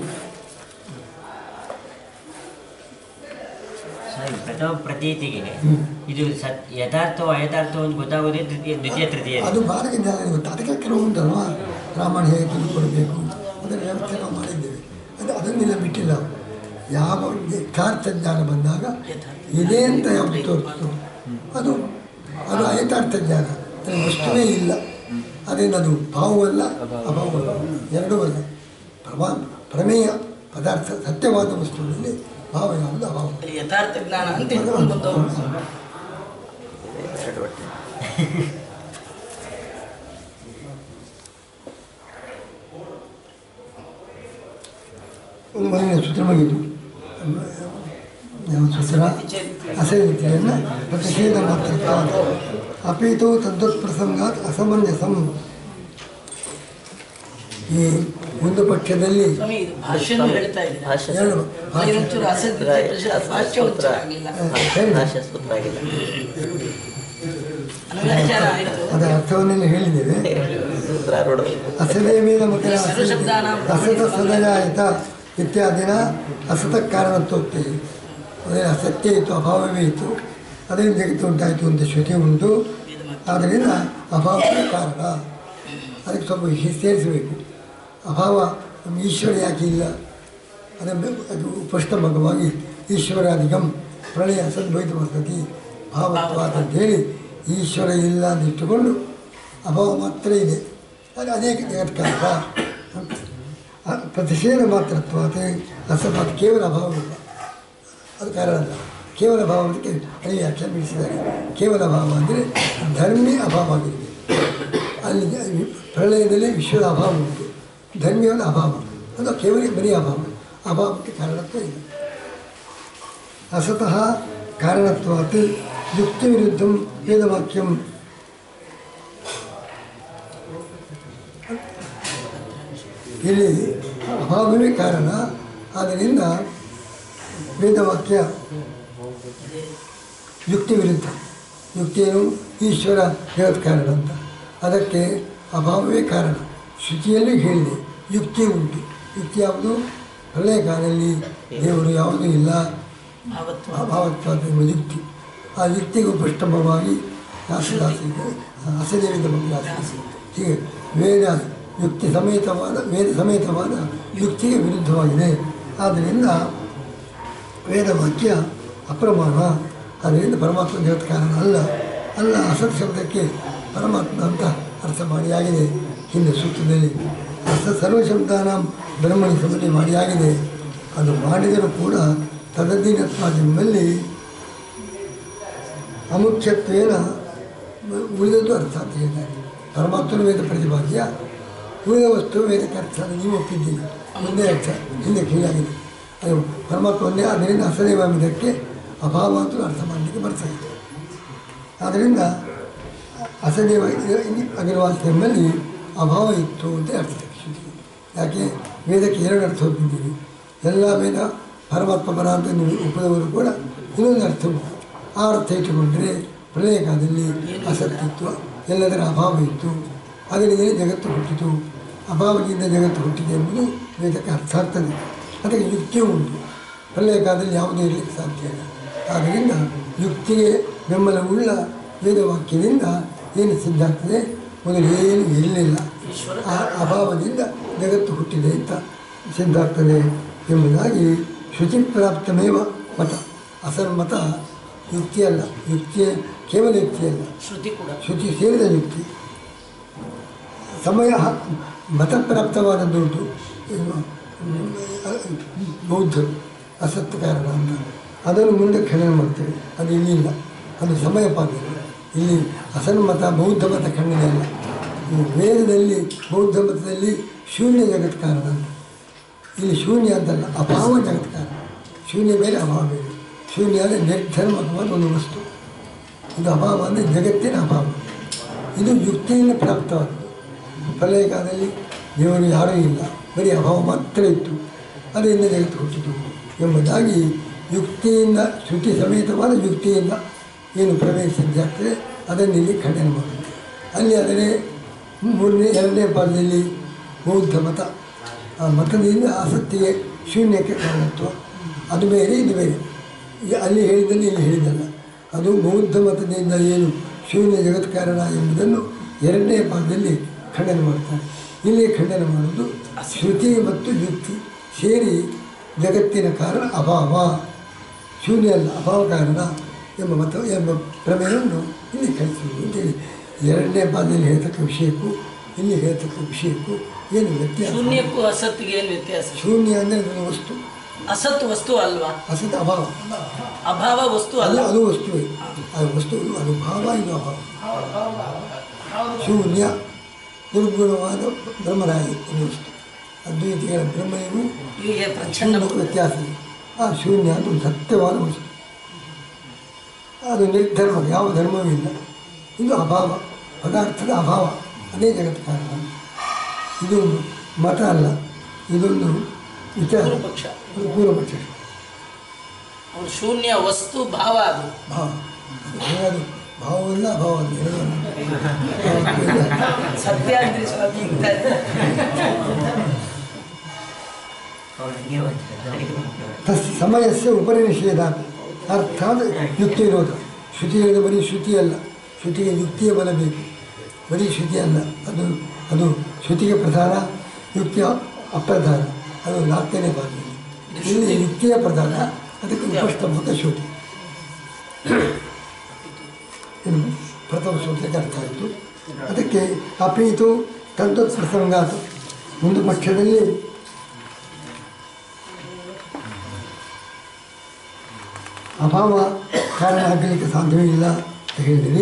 ಸಾರಿ ಪ್ರಥಮ ಪ್ರತೀತಿಗೆ ಇದು ಸತ್ ಯಥಾರ್ಥವೋ ಅಯಥಾರ್ಥವೋ ಅಂತ ಗೊತ್ತಾಗೋದೇ ತೃತೀಯ ದ್ವಿತೀಯ ತೃತೀಯ ಅದು ಭಾರತ ಜ್ಞಾನ ಇವತ್ತು ಅದಕ್ಕೆ ಕೆಲವು ಉಂಟಲ್ವಾ ರಾಮಾಯಣ ಹೇಗೆ ತಿಳ್ಕೊಳ್ಬೇಕು ಅದರ ವ್ಯವಸ್ಥೆ ನಾವು ಮಾಡಿದ್ದೇವೆ ಅದು ಅದನ್ನೆಲ್ಲ ಬಿಟ್ಟಿಲ್ಲ ನಾವು. ಯಾವ ಯಥಾರ್ಥ ಜ್ಞಾನ ಬಂದಾಗ ಇದೆ ಅಂತ ಯಾವುದು ತೋರಿಸ್ತೋ ಅದು ಅದು ಅಯಥಾರ್ಥ ಜ್ಞಾನ ಅದರ ವಸ್ತುವೇ ಇಲ್ಲ ಅದರಿಂದ ಅದು ಭಾವವಲ್ಲ ಅಭಾವವಲ್ಲ ಎರಡೂ ಅಲ್ಲ ಪ್ರಮಾ ಪ್ರಮೇಯ ಪದಾರ್ಥ ಸತ್ಯವಾದ ವಸ್ತುವಿನಲ್ಲಿ ಭಾವ ಯಾವುದು ಅಭಾವ ಯಥಾರ್ಥ ಜ್ಞಾನ ಅಂತ ಇಟ್ಕೊಂಡು ಬಂದವರು ಚಟುವಟಿಕೆ ಒಂದು ಮನೆಯ ಸೂತ್ರ ಮುಗಿದು ಯಾವ ಸೂತ್ರ ಅಸಹಿತೆಯನ್ನು ಪ್ರತಿಷೇಧ ಮಾತ್ರ ಅಪೀತು ತದ್ವತ್ ಪ್ರಸಂಗಾತ್ ಅಸಮಂಜಸಂ ಈ ಒಂದು ಪಕ್ಷದಲ್ಲಿ ಸ್ವಾಮಿ ಇದು ಭಾಷೆನೂ ಹೇಳ್ತಾ ಇದ್ದೀರಾ ಭಾಷ್ಯ ಎರಡು ಭಾಷೆ ಇದೊಂಚೂರು ಅಸಂಖ್ಯ ಭಾಷೆ ಒಂಚೂರು ಆಗಿಲ್ಲ ಭಾಷ್ಯ ಸೂತ್ರ ಆಗಿಲ್ಲ ಅನ್ವಯಾಚಾರ ಆಯಿತು ಅದರ ಅರ್ಥವನ್ನೆಲ್ಲ ಹೇಳಿದ್ದೇವೆ ಸೂತ್ರ ನೋಡೋದು ಅಸದೇವೇನ ಮತ್ತೆ ಸರ್ವಶಬ್ದಾನಾಂ ಅಸತ ಸದಜಾಯತ ಇತ್ಯಾದಿನ ಅಸತ ಕಾರಣತ್ವಕ್ಕೆ ಅದೇ ಅಸತ್ಯ ಇತ್ತು ಅಭಾವವೇ ಇತ್ತು ಅದರಿಂದ ಜಗತ್ತು ಉಂಟಾಯಿತು ಅಂತ ಶ್ರುತಿ ಉಂಟು ಆದ್ದರಿಂದ ಅಭಾವವೇ ಕಾರಣ ಅದಕ್ಕೆ ಸ್ವಲ್ಪ ಹಿ- ಸೇರಿಸಬೇಕು ಅಭಾವ ನಮ್ಮ ಈಶ್ವರ ಯಾಕೆ ಇಲ್ಲ ಅದನ್ನು ಅದು ಉಪಷ್ಟಮಕವಾಗಿ ಈಶ್ವರಾಧಿಕಂ ಪ್ರಳಯ ಸದ್ವೈತ ವರ್ತತಿ ಭಾವತ್ವಾದ ಅಂತೇಳಿ ಈಶ್ವರ ಇಲ್ಲ ಅಂತ ಇಟ್ಟುಕೊಂಡು ಅಭಾವ ಮಾತ್ರ ಇದೆ ಅದು ಅನೇಕ ಜಗತ್ಕಾರಕ ಪ್ರತಿಷೇಧ ಮಾತ್ರತ್ವಾದ ಅಸಪಾತ್ ಕೇವಲ ಅಭಾವವಿಲ್ಲ ಅದು ಕಾರಣ ಅಲ್ಲ ಕೇವಲ ಭಾವ ಅದಕ್ಕೆ ಅಲ್ಲಿ ವ್ಯಾಖ್ಯಾನ ಬಿಡಿಸಿದ್ದಾರೆ ಕೇವಲ ಭಾವ ಅಂದರೆ ಧರ್ಮಿ ಅಭಾವ ಆಗಿದೆ ಅಲ್ಲಿ ಪ್ರಳಯದಲ್ಲಿ ವಿಶ್ವದ ಅಭಾವ ಉಂಟು ಧರ್ಮಿಯವನ ಅಭಾವ ಅದು ಕೇವಲ ಬರೀ ಅಭಾವ ಅಭಾವಕ್ಕೆ ಕಾರಣತ್ವ ಇದೆ ಅಸತಃ ಕಾರಣತ್ವಾತ್ ಯುಕ್ತಿ ವಿರುದ್ಧ ವೇದವಾಕ್ಯಂ ಇಲ್ಲಿ ಅಭಾವವೇ ಕಾರಣ ಆದ್ದರಿಂದ ವೇದವಾಕ್ಯ ಯುಕ್ತಿ ವಿರುದ್ಧ ಯುಕ್ತಿಯನ್ನು ಈಶ್ವರ ಜಗತ್ ಕಾರಣ ಅಂತ ಅದಕ್ಕೆ ಅಭಾವವೇ ಕಾರಣ ಶ್ರುತಿಯಲ್ಲಿ ಹೇಳಿದೆ ಯುಕ್ತಿ ಉಂಟು ಯುಕ್ತಿ ಯಾವುದು ಪ್ರಳಯ ಕಾಲದಲ್ಲಿ ದೇವರು ಯಾವುದೂ ಇಲ್ಲ ಅವತ್ತು ಅಭಾವತ್ವಾದ ಎಂಬ ಯುಕ್ತಿ ಆ ಯುಕ್ತಿಗೂ ಪೃಷ್ಠಮವಾಗಿ ದಾಸದಾಸಿಗೆ ಅಸದೇವಿದ ದಾಸಿ ಹೀಗೆ ವೇದ ಯುಕ್ತಿ ಸಮೇತವಾದ ವೇದ ಸಮೇತವಾದ ಯುಕ್ತಿಗೆ ವಿರುದ್ಧವಾಗಿದೆ ಆದ್ದರಿಂದ ವೇದವಾಕ್ಯ ಅಪ್ರಮಾಣ ಅದರಿಂದ ಪರಮಾತ್ಮ ಜಗತ್ ಕಾರಣ ಅಲ್ಲ ಅಲ್ಲ ಅಸತ್ ಶಬ್ದಕ್ಕೆ ಪರಮಾತ್ಮ ಅಂತ ಅರ್ಥ ಮಾಡಿಯಾಗಿದೆ ಹಿಂದೆ ಸೂತ್ರದಲ್ಲಿ ಅಸ ಸರ್ವಶಬ್ದಾನ ಬ್ರಹ್ಮಣಿ ಸಂಬಂಧಿ ಮಾಡಿಯಾಗಿದೆ ಅದು ಮಾಡಿದರೂ ಕೂಡ ತದಧೀನತ್ವಾದೆಂಬಲ್ಲಿ ಅಮುಖ್ಯತ್ವೇನ ಉಳಿದದ್ದು ಅರ್ಥ ಅಂತ ಹೇಳಿದ್ದಾರೆ ಪರಮಾತ್ಮನ ವೇದ ಪ್ರತಿಪಾದ್ಯ ಉಳಿದ ವಸ್ತು ವೇದಕ್ಕೆ ಅರ್ಥ ಅಂತ ನೀವು ಒಪ್ಪಿದ್ದೀರಿ ಒಂದೇ ಅರ್ಥ ಹಿಂದೆ ಕೀಳಾಗಿದೆ ಅದು ಪರಮಾತ್ಮ ಒಂದೇ ಆದ್ದರಿಂದ ಅಸದೇವ ಎಂಬುದಕ್ಕೆ ಅಭಾವ ಅಂತಲೂ ಅರ್ಥ ಮಾಡಲಿಕ್ಕೆ ಬರ್ತಾ ಇದೆ ಆದ್ದರಿಂದ ಅಸದೇವ ಅಗಿರವಾಸ ಎಂಬಲ್ಲಿ ಅಭಾವ ಇತ್ತು ಅಂತ ಅರ್ಥ ಶ್ರುತಿ ಯಾಕೆ ವೇದಕ್ಕೆ ಎರಡು ಅರ್ಥ ಒಪ್ಪಿದ್ದೀರಿ ಎಲ್ಲ ವೇದ ಪರಮಾತ್ಮ ಪರ ಅಂತ ನೀವು ಒಪ್ಪದವರು ಕೂಡ ಇನ್ನೊಂದು ಅರ್ಥ ಉಂಟು ಆ ಅರ್ಥ ಇಟ್ಟುಕೊಂಡ್ರೆ ಪ್ರಳಯ ಕಾಲದಲ್ಲಿ ಅಸತ್ತಿತ್ವ ಎಲ್ಲದರ ಅಭಾವ ಇತ್ತು ಅದರಿಂದಲೇ ಜಗತ್ತು ಹುಟ್ಟಿತು ಅಭಾವದಿಂದ ಜಗತ್ತು ಹುಟ್ಟಿದೆ ಎಂಬುದು ವೇದಕ್ಕೆ ಅರ್ಥ ಆಗ್ತದೆ ಅದಕ್ಕೆ ಯುಕ್ತಿಯೂ ಉಂಟು ಪ್ರಳಯ ಕಾಲದಲ್ಲಿ ಯಾವುದೂ ಇರಲಿಕ್ಕೆ ಸಾಧ್ಯ ಇಲ್ಲ ಆದ್ದರಿಂದ ಯುಕ್ತಿಗೆ ಬೆಂಬಲವುಳ್ಳ ವೇದವಾಕ್ಯದಿಂದ ಏನು ಸಿದ್ಧ ಆಗ್ತದೆ ಮೊದಲು ಏನು ಇರಲಿಲ್ಲ ಆ ಅಭಾವದಿಂದ ಜಗತ್ತು ಹುಟ್ಟಿದೆ ಅಂತ ಸಿದ್ಧ ಆಗ್ತದೆ ಎಂಬುದಾಗಿ ಶುಚಿ ಪ್ರಾಪ್ತಮೇವ ಮತ ಅಸಲ್ ಮತ ಯುಕ್ತಿಯಲ್ಲ ಯುಕ್ತಿಯ ಕೇವಲ ಯುಕ್ತಿಯಲ್ಲ ಶ್ರುತಿ ಕೂಡ ಶುಚಿ ಸೇರಿದ ಯುಕ್ತಿ ಸಮಯ ಮತಪ್ರಾಪ್ತವಾದದ್ದು ಉಂಟು ಏನು, ಹ್ಮ್, ಬೌದ್ಧರು ಅಸತ್ ಕಾರಣ ಅಂತ ಅದನ್ನು ಮುಂದೆ ಖಂಡನೆ ಮಾಡ್ತೇವೆ ಅದು ಇಲ್ಲಿ ಇಲ್ಲ ಅದು ಸಮಯ ಪಾತ್ರ ಇಲ್ಲಿ ಅಸನ್ಮತ ಬೌದ್ಧ ಮತ ಖಂಡನೆ ಅಲ್ಲ ಈ ವೇದದಲ್ಲಿ ಬೌದ್ಧ ಮತದಲ್ಲಿ ಶೂನ್ಯ ಜಗತ್ ಕಾರಣ ಅಂತ ಇಲ್ಲಿ ಶೂನ್ಯ ಅಂತಲ್ಲ ಅಭಾವ ಜಗತ್ ಕಾರಣ ಶೂನ್ಯ ಬೇರೆ ಅಭಾವ ಬೇರೆ ಶೂನ್ಯ ಅಂದರೆ ನಿರ್ಧರ್ಮಕವಾದ ಒಂದು ವಸ್ತು ಇದು ಅಭಾವ ಅಂದರೆ ಜಗತ್ತಿನ ಅಭಾವ ಇದು ಯುಕ್ತಿಯಿಂದ ಪ್ರಾಪ್ತವಾದದ್ದು ಪ್ರಳಯ ಕಾಲದಲ್ಲಿ ದೇವರು ಯಾರೂ ಇಲ್ಲ ಬರೀ ಅಭಾವ ಮಾತ್ರ ಇತ್ತು ಅದರಿಂದ ಜಗತ್ತು ಹುಟ್ಟಿತು ಎಂಬುದಾಗಿ ಯುಕ್ತಿಯಿಂದ ಶ್ರುತಿ ಸಮೇತವಾದ ಯುಕ್ತಿಯಿಂದ ಏನು ಪ್ರವೇಶ ಸಿದ್ಧಾಗ್ತದೆ ಅದನ್ನು ಇಲ್ಲಿ ಖಂಡನೆ ಮಾಡುವುದು ಅಲ್ಲಿ ಆದರೆ ಮೂರನೇ ಎರಡನೇ ಪಾದದಲ್ಲಿ ಬೌದ್ಧ ಮತ ಆ ಮತದಿಂದ ಆಸಕ್ತಿಗೆ ಶೂನ್ಯಕ್ಕೆ ಕಾರಣತ್ವ ಅದು ಬೇರೆ ಇದು ಬೇರೆ ಈಗ ಅಲ್ಲಿ ಹೇಳಿದಲ್ಲಿ ಇಲ್ಲಿ ಹೇಳಿದ್ದಲ್ಲ ಅದು ಬೌದ್ಧ ಮತದಿಂದ ಏನು ಶೂನ್ಯ ಜಗತ್ ಕಾರಣ ಎಂಬುದನ್ನು ಎರಡನೇ ಭಾಗದಲ್ಲಿ ಖಂಡನೆ ಮಾಡ್ತಾರೆ ಇಲ್ಲಿ ಖಂಡನೆ ಮಾಡುವುದು ಶ್ರುತಿ ಮತ್ತು ಯುಕ್ತಿ ಸೇರಿ ಜಗತ್ತಿನ ಕಾರಣ ಅಭಾವ ಶೂನ್ಯ ಅಲ್ಲ ಅಭಾವ ಕಾರಣ ಎಂಬ ಮತ ಎಂಬ ಪ್ರಮೇಯವನ್ನು ಇಲ್ಲಿ ಕಲಿಸುವುದು ಅಂತೇಳಿ ಎರಡನೇ ಪಾದದಲ್ಲಿ ಹೇಳ್ತಕ್ಕ ವಿಷಯಕ್ಕೂ ಇಲ್ಲಿ ಹೇಳ್ತಕ್ಕ ವಿಷಯಕ್ಕೂ ಏನು ವ್ಯತ್ಯಾಸ ಶೂನ್ಯಕ್ಕೂ ಅಸತ್ತಿಗೆ ಏನು ವ್ಯತ್ಯಾಸ ಶೂನ್ಯ ಅಂದರೆ ಒಂದು ವಸ್ತು ಅಸತ್ ವಸ್ತು ಅಲ್ವಾ ಅಸತ್ ಅಭಾವ ಅಭಾವ ವಸ್ತು ಅದು ಅಲ್ಲ ಅದು ವಸ್ತುವೇ ಅದು ವಸ್ತು ಅದು ಭಾವ ಇದು ಅಭಾವ ಶೂನ್ಯ ದುರ್ಗುಣವಾದ ಬ್ರಹ್ಮರಾಯಿ ಒಂದು ವಸ್ತು ಅದ್ವೈತಿಗಳ ಬ್ರಹ್ಮನಿಗೂ ಹೀಗೆ ಪ್ರಚ್ಛನ್ನ ಶೂನ್ಯಕ್ಕೂ ವ್ಯತ್ಯಾಸ ಇದೆ ಆ ಶೂನ್ಯ ಅದು ಒಂದು ಸತ್ಯವಾದ ವಸ್ತು ಅದು ನಿರ್ಧರ್ಮ ಯಾವ ಧರ್ಮವೂ ಇಲ್ಲ ಇದು ಅಭಾವ ಪದಾರ್ಥದ ಅಭಾವ ಅದೇ ಜಗತ್ ಕಾರಣ ಇದು ಮತ ಅಲ್ಲ ಇದೊಂದು ವಿಚಾರ ಪೂರ್ವ ಪಕ್ಷ ಇದು ಪೂರ್ವ ಪಕ್ಷ ಅವ್ರು ಶೂನ್ಯ ವಸ್ತು ಭಾವ ಅದು ಭಾವ ಏನಾದ್ರು ಭಾವವಿಲ್ಲ ಅಭಾವವಿಲ್ಲ ಎರಡೂ ಇಲ್ಲ. ಸತ್ಯಾಗ್ರಿ ಸ್ವಾಮಿ ಇದ್ದಾರೆ ಅವನಿಗೆ ಒಂದು ತಸ್ ಸಮಯಸ್ಯ ಉಪರಿನಿಷೇಧ ಅರ್ಥಾತ್ ಯುಕ್ತಿ ವಿರೋಧ ಶ್ರುತಿ ಹೇಳಿದ ಬರೀ ಶ್ರುತಿ ಅಲ್ಲ ಶ್ರುತಿಗೆ ಯುಕ್ತಿಯ ಬಲ ಬೇಕು ಬರೀ ಶ್ರುತಿ ಅಲ್ಲ ಅದು ಅದು ಶ್ರುತಿಗೆ ಪ್ರಧಾನ ಯುಕ್ತಿಯ ಅಪ್ರಧಾನ ಅದು ನಾಲ್ಕನೇ ಭಾಗ ಇಲ್ಲಿ ಯುಕ್ತಿಯ ಪ್ರಧಾನ ಅದಕ್ಕೆ ಉಪಸ್ತಂಭಕ ಶ್ರುತಿ ಇನ್ನು ಪ್ರಥಮ ಸೂತ್ರಕ್ಕೆ ಅರ್ಥ ಆಯಿತು ಅದಕ್ಕೆ ಅಪೀತು ತದ್ವತ್ ಪ್ರಸಂಗಾತು ಒಂದು ಪಕ್ಷದಲ್ಲಿ ಅಭಾವ ಕಾರಣ ಆಗಲಿಕ್ಕೆ ಸಾಧ್ಯವೇ ಇಲ್ಲ ಅಂತ ಹೇಳಿದಿರಿ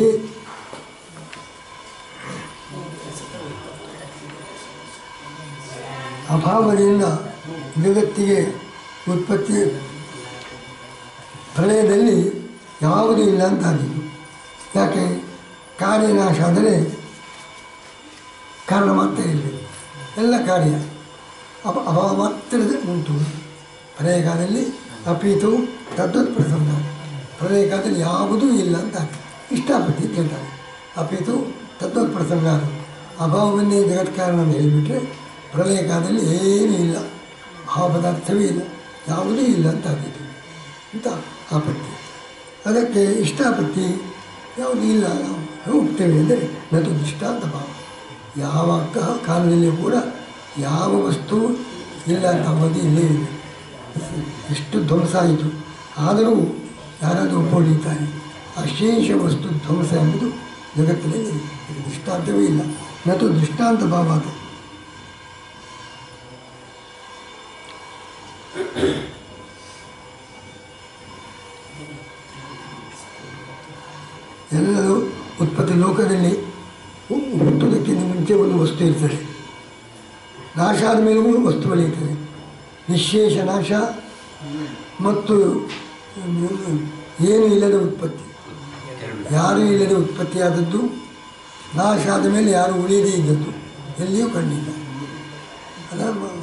ಅಭಾವದಿಂದ ಜಗತ್ತಿಗೆ ಉತ್ಪತ್ತಿ ಪ್ರಳಯದಲ್ಲಿ ಯಾವುದೂ ಇಲ್ಲ ಅಂತಾಗಿದ್ದು ಯಾಕೆ ಕಾರ್ಯನಾಶ ಆದರೆ ಕಾರಣ ಮಾತ್ರ ಇರಬೇಕು ಎಲ್ಲ ಕಾರ್ಯ ಅಪ ಅಭಾವ ಮಾತ್ರ ಉಂಟು ಪ್ರಳಯಕಾಲದಲ್ಲಿ ಅಪೀತು ತದ್ವತ್ ಪ್ರಸಂಗ ಪ್ರಳಯಕಾಲದಲ್ಲಿ ಯಾವುದೂ ಇಲ್ಲ ಅಂತ ಇಷ್ಟಪಟ್ಟು ಕೇಳ್ತಾರೆ ಅಪೀತು ತದ್ವತ್ ಪ್ರಸಂಗ ಅಭಾವವನ್ನೇ ಜಗತ್ ಕಾರಣ ಅಂತ ಹೇಳಿಬಿಟ್ರೆ ಪ್ರಳಯಕಾಲದಲ್ಲಿ ಏನೂ ಇಲ್ಲ ಆ ಪದಾರ್ಥವೇ ಇಲ್ಲ ಯಾವುದೂ ಇಲ್ಲ ಅಂತ ಆಗಿತ್ತು ಅಂತ ಆಪತ್ತಿ ಅದಕ್ಕೆ ಇಷ್ಟಾಪತ್ತಿ ಯಾವುದೂ ಇಲ್ಲ ನಾವು ಹೋಗ್ತೇವೆ ಅಂದರೆ ನದು ದೃಷ್ಟಾಂತ ಭಾವ ಯಾವ ಕ- ಕಾಲದಲ್ಲಿಯೂ ಕೂಡ ಯಾವ ವಸ್ತು ಇಲ್ಲ ಅಂತ ಅವಧಿ ಇಲ್ಲೇ ಇಲ್ಲ ಎಷ್ಟು ಧ್ವಂಸ ಆಯಿತು ಆದರೂ ಯಾರಾದರೂ ಒಪ್ಪಿಕೊಳ್ಳುತ್ತಾರೆ ಅಶೇಷ ವಸ್ತು ಧ್ವಂಸ ಎಂಬುದು ಜಗತ್ತಿನಲ್ಲಿ ಇದಕ್ಕೆ ದೃಷ್ಟಾಂತವೇ ಇಲ್ಲ ನತು ದೃಷ್ಟಾಂತ ಭಾವ ಅದು ಎಲ್ಲರೂ ಉತ್ಪತ್ತಿ ಲೋಕದಲ್ಲಿ ಹು- ಹುಟ್ಟುವುದಕ್ಕಿಂತ ಮುಂಚೆ ಒಂದು ವಸ್ತು ಇರ್ತದೆ ನಾಶ ಆದಮೇಲೂ ವಸ್ತು ಬೆಳೆಯುತ್ತದೆ ನಿಶೇಷ ನಾಶ ಮತ್ತು ಏನು ಇಲ್ಲದ ಉತ್ಪತ್ತಿ ಯಾರೂ ಇಲ್ಲದೆ ಉತ್ಪತ್ತಿಯಾದದ್ದು ನಾಶ ಆದ ಮೇಲೆ ಯಾರು ಉಳಿಯದೇ ಇದ್ದದ್ದು ಎಲ್ಲಿಯೂ ಕಂಡಿಲ್ಲ ಅದ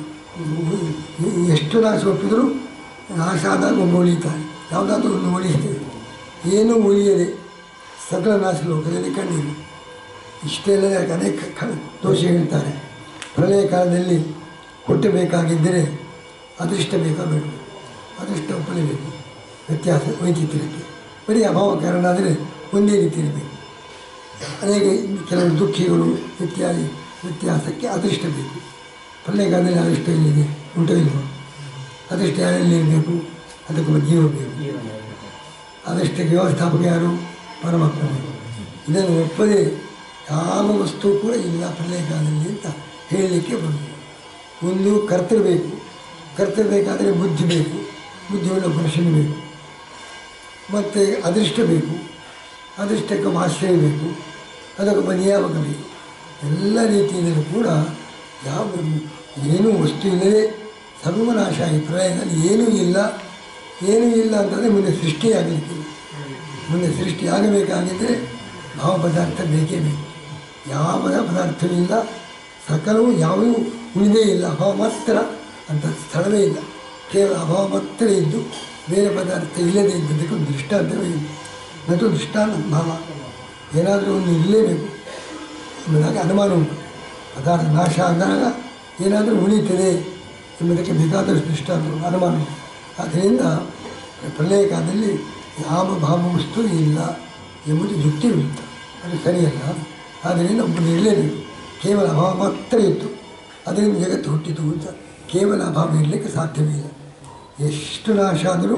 ಎಷ್ಟು ನಾಶ ಒಪ್ಪಿದರೂ ನಾಶ ಆದಾಗ ಒಬ್ಬ ಉಳಿತಾರೆ ಯಾವುದಾದ್ರೂ ಒಂದು ಉಳಿಸ್ತೇವೆ ಏನೂ ಉಳಿಯದೆ ಸಕಲ ನಾಶ ಲೋಕದಲ್ಲಿ ಕಂಡಿಲ್ಲ ಇಷ್ಟೆಲ್ಲ ಅನೇಕ ಕ ದೋಷ ಹೇಳ್ತಾರೆ ಪ್ರಳಯ ಕಾಲದಲ್ಲಿ ಹುಟ್ಟಬೇಕಾಗಿದ್ದರೆ ಅದೃಷ್ಟ ಬೇಕಾ ಬೇಡ ಅದೃಷ್ಟ ಒಪ್ಪಲೇಬೇಕು ವ್ಯತ್ಯಾಸ ವೈಚಿತ್ರ್ಯಕ್ಕೆ ಬರೀ ಅಭಾವ ಕಾರಣ ಆದರೆ ಒಂದೇ ರೀತಿ ಇರಬೇಕು ಅನೇಕ ಕೆಲವು ದುಃಖಿಗಳು ಇತ್ಯಾದಿ ವ್ಯತ್ಯಾಸಕ್ಕೆ ಅದೃಷ್ಟ ಬೇಕು ಪ್ರಳಯ ಕಾಲದಲ್ಲಿ ಅದೃಷ್ಟ ಇಲ್ಲಿದೆ ಉಂಟೋ ಇಲ್ವೋ ಅದೃಷ್ಟ ಯಾರಲ್ಲಿ ಇರಬೇಕು ಅದಕ್ಕೆ ಒಬ್ಬ ಜೀವ ಬೇಕು ಅದಷ್ಟಕ್ಕೆ ವ್ಯವಸ್ಥಾಪಕ ಯಾರು ಪರಮಾತ್ಮ ಇದನ್ನು ಒಪ್ಪದೆ ಯಾವ ವಸ್ತು ಕೂಡ ಇಲ್ಲ ಪ್ರಳಯ ಕಾಲದಲ್ಲಿ ಅಂತ ಹೇಳಲಿಕ್ಕೆ ಬರುವುದು ಒಂದು ಕರ್ತೃ ಬೇಕು ಕರ್ತೃ ಬೇಕಾದರೆ ಬುದ್ಧಿ ಬೇಕು ಬುದ್ಧಿಯುಳ್ಳ ಪುರುಷನು ಬೇಕು ಮತ್ತು ಅದೃಷ್ಟ ಬೇಕು ಅದೃಷ್ಟಕ್ಕೆ ಆಶ್ರಯ ಬೇಕು ಅದಕ್ಕೊಬ್ಬ ನಿಯಾಮಕ ಬೇಕು ಎಲ್ಲ ರೀತಿಯಿಂದಲೂ ಕೂಡ ಯಾವ ಏನೂ ವಸ್ತು ಇಲ್ಲದೆ ಸರ್ವನಾಶ ಆಗಿ ಪ್ರಳಯದಲ್ಲಿ ಏನೂ ಇಲ್ಲ ಏನೂ ಇಲ್ಲ ಅಂತಂದರೆ ಮುಂದೆ ಸೃಷ್ಟಿಯಾಗಲಿಕ್ಕಿಲ್ಲ ಮುಂದೆ ಸೃಷ್ಟಿ ಆಗಬೇಕಾಗಿದ್ದರೆ ಭಾವ ಪದಾರ್ಥ ಬೇಕೇ ಬೇಕು ಯಾವ ಪದಾರ್ಥವೂ ಇಲ್ಲ ಸಕಲವು ಯಾವುದೂ ಉಳಿದೇ ಇಲ್ಲ ಅಭಾವ ಮಾತ್ರ ಅಂತ ಸ್ಥಳವೇ ಇಲ್ಲ ಕೇವಲ ಅಭಾವ ಮಾತ್ರ ಇದ್ದು ಬೇರೆ ಪದಾರ್ಥ ಇಲ್ಲದೇ ಇದ್ದದಕ್ಕೆ ಒಂದು ದೃಷ್ಟಾಂತವೇ ಇಲ್ಲ ಮತ್ತು ದೃಷ್ಟಾಂತ ಭಾವ ಏನಾದರೂ ಒಂದು ಇರಲೇಬೇಕು ಎಂಬುದಾಗಿ ಅನುಮಾನ ಉಂಟು ಪದಾರ್ಥ ನಾಶ ಆದಾಗ ಏನಾದರೂ ಉಳಿತದೆ ಎಂಬುದಕ್ಕೆ ಬೇಕಾದಷ್ಟು ದೃಷ್ಟಾಂತ ಅನುಮಾನ ಉಂಟು ಆದ್ದರಿಂದ ಪ್ರಳಯ ಕಾಲದಲ್ಲಿ ಯಾವ ಭಾವ ವಸ್ತು ಇಲ್ಲ ಎಂಬುದು ಯುಕ್ತಿ ವಿರುದ್ಧ ಅದು ಸರಿಯಲ್ಲ ಆದ್ದರಿಂದ ಒಬ್ಬನು ಇರಲೇಬೇಕು ಕೇವಲ ಅಭಾವ ಮಾತ್ರ ಇತ್ತು ಅದರಿಂದ ಜಗತ್ತು ಹುಟ್ಟಿತು ಅಂತ ಕೇವಲ ಅಭಾವ ಇರಲಿಕ್ಕೆ ಸಾಧ್ಯವೇ ಇಲ್ಲ ಎಷ್ಟು ನಾಶ ಆದರೂ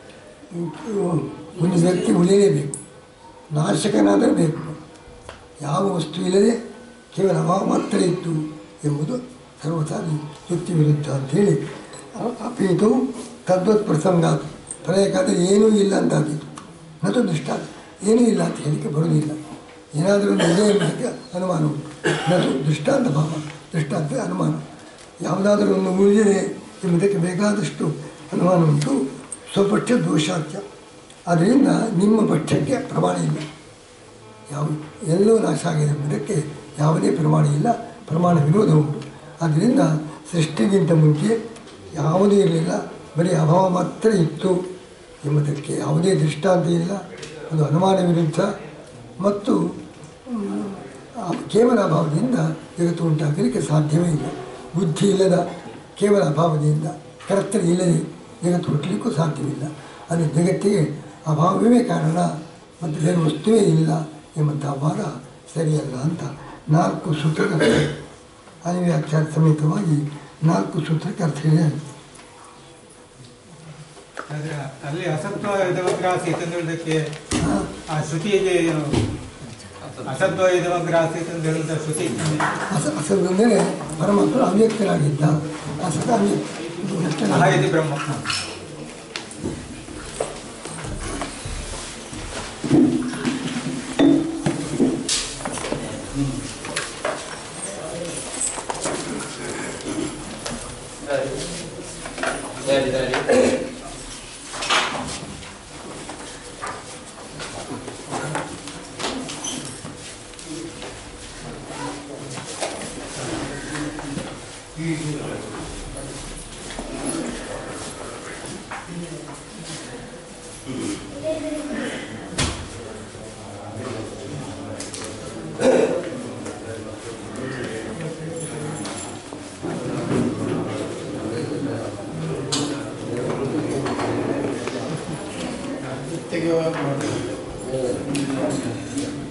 ಒಂದು ವ್ಯಕ್ತಿ ಉಳಿಯಲೇಬೇಕು ನಾಶಕನಾದರೂ ಬೇಕು ಯಾವ ವಸ್ತು ಇಲ್ಲದೆ ಕೇವಲ ಅಭಾವ ಮಾತ್ರ ಇತ್ತು ಎಂಬುದು ಸರ್ವಥಾ ಯುಕ್ತಿ ವಿರುದ್ಧ ಅಂಥೇಳಿ ಅಪೀತವು ತದ್ವತ್ ಪ್ರಸಂಗಾತ್ ಪ್ರಳಯಕಾದ ಏನೂ ಇಲ್ಲ ಅಂತಾಗಿತ್ತು ನತು ದೃಷ್ಟಾಂತ ಏನೂ ಇಲ್ಲ ಅಂತ ಹೇಳಿಕೆ ಬರುವುದಿಲ್ಲ ಏನಾದರೂ ಒಂದು ಇದೆ ಎಂಬುದಕ್ಕೆ ಅನುಮಾನ ಉಂಟು ನತು ದೃಷ್ಟಾಂತ ಭಾವ ದೃಷ್ಟಾಂತ ಅನುಮಾನ ಯಾವುದಾದರೂ ಒಂದು ಉಳಿದಿದೆ ಎಂಬುದಕ್ಕೆ ಬೇಕಾದಷ್ಟು ಅನುಮಾನ ಉಂಟು ಸ್ವಪಕ್ಷ ದೋಷಾಖ್ಯ ಆದ್ದರಿಂದ ನಿಮ್ಮ ಪಕ್ಷಕ್ಕೆ ಪ್ರಮಾಣ ಇಲ್ಲ ಯಾವ ಎಲ್ಲೋ ನಾಶ ಆಗಿದೆ ಎಂಬುದಕ್ಕೆ ಯಾವುದೇ ಪ್ರಮಾಣ ಇಲ್ಲ ಪ್ರಮಾಣ ವಿರೋಧ ಉಂಟು ಆದ್ದರಿಂದ ಸೃಷ್ಟಿಗಿಂತ ಮುಂಚೆ ಯಾವುದೂ ಇರಲಿಲ್ಲ ಬರೀ ಅಭಾವ ಮಾತ್ರ ಇತ್ತು ಎಂಬುದಕ್ಕೆ ಯಾವುದೇ ದೃಷ್ಟಾಂತ ಇಲ್ಲ ಒಂದು ಅನುಮಾನ ವಿರುದ್ಧ ಮತ್ತು ಮ್, ಆ ಕೇವಲ ಅಭಾವದಿಂದ ಜಗತ್ತು ಉಂಟಾಗಲಿಕ್ಕೆ ಸಾಧ್ಯವೇ ಇಲ್ಲ ಬುದ್ಧಿ ಇಲ್ಲದ ಕೇವಲ ಅಭಾವದಿಂದ ಕರ್ತನ ಇಲ್ಲದೆ ಜಗತ್ತು ಹುಟ್ಟಲಿಕ್ಕೂ ಸಾಧ್ಯವಿಲ್ಲ ಅದು ಜಗತ್ತಿಗೆ ಅಭಾವವೇ ಕಾರಣ ಮತ್ತು ಬೇರೆ ವಸ್ತುವೇ ಇಲ್ಲ ಎಂಬಂಥ ವಾದ ಸರಿಯಲ್ಲ ಅಂತ ನಾಲ್ಕು ಸೂತ್ರದ ಅನಿವ್ಯಾಖ್ಯಾನ ಸಮೇತವಾಗಿ ನಾಲ್ಕು ಸೂತ್ರಕ್ಕೆ ಅರ್ಥ ಹೇಳಿದೆ ಆದ್ರೆ ಅಲ್ಲಿ ಅಸತ್ವ ಇದಮಗ್ರಾಸೀತ್ ಅಂತ ಹೇಳೋದಕ್ಕೆ ಹಾಂ ಆ ಶ್ರುತಿಯಲ್ಲಿ ಏನು ಅಸತ್ವ ಇದಮಗ್ರಾಸೀತ್ ಅಂತ ಹೇಳುವಂಥ ಶ್ರುತಿ ಅಸ ಅಸದಂದರೆ ಪರಮಾತ್ಮ ಅವ್ಯಕ್ತರಾಗಿದ್ದ ಅಸದ ಅವ್ಯಕ್ತ ಮಹಾಯತಿ ಬ್ರಹ್ಮ ಸರಿ ಸರಿ ತೆಗೆಯುವ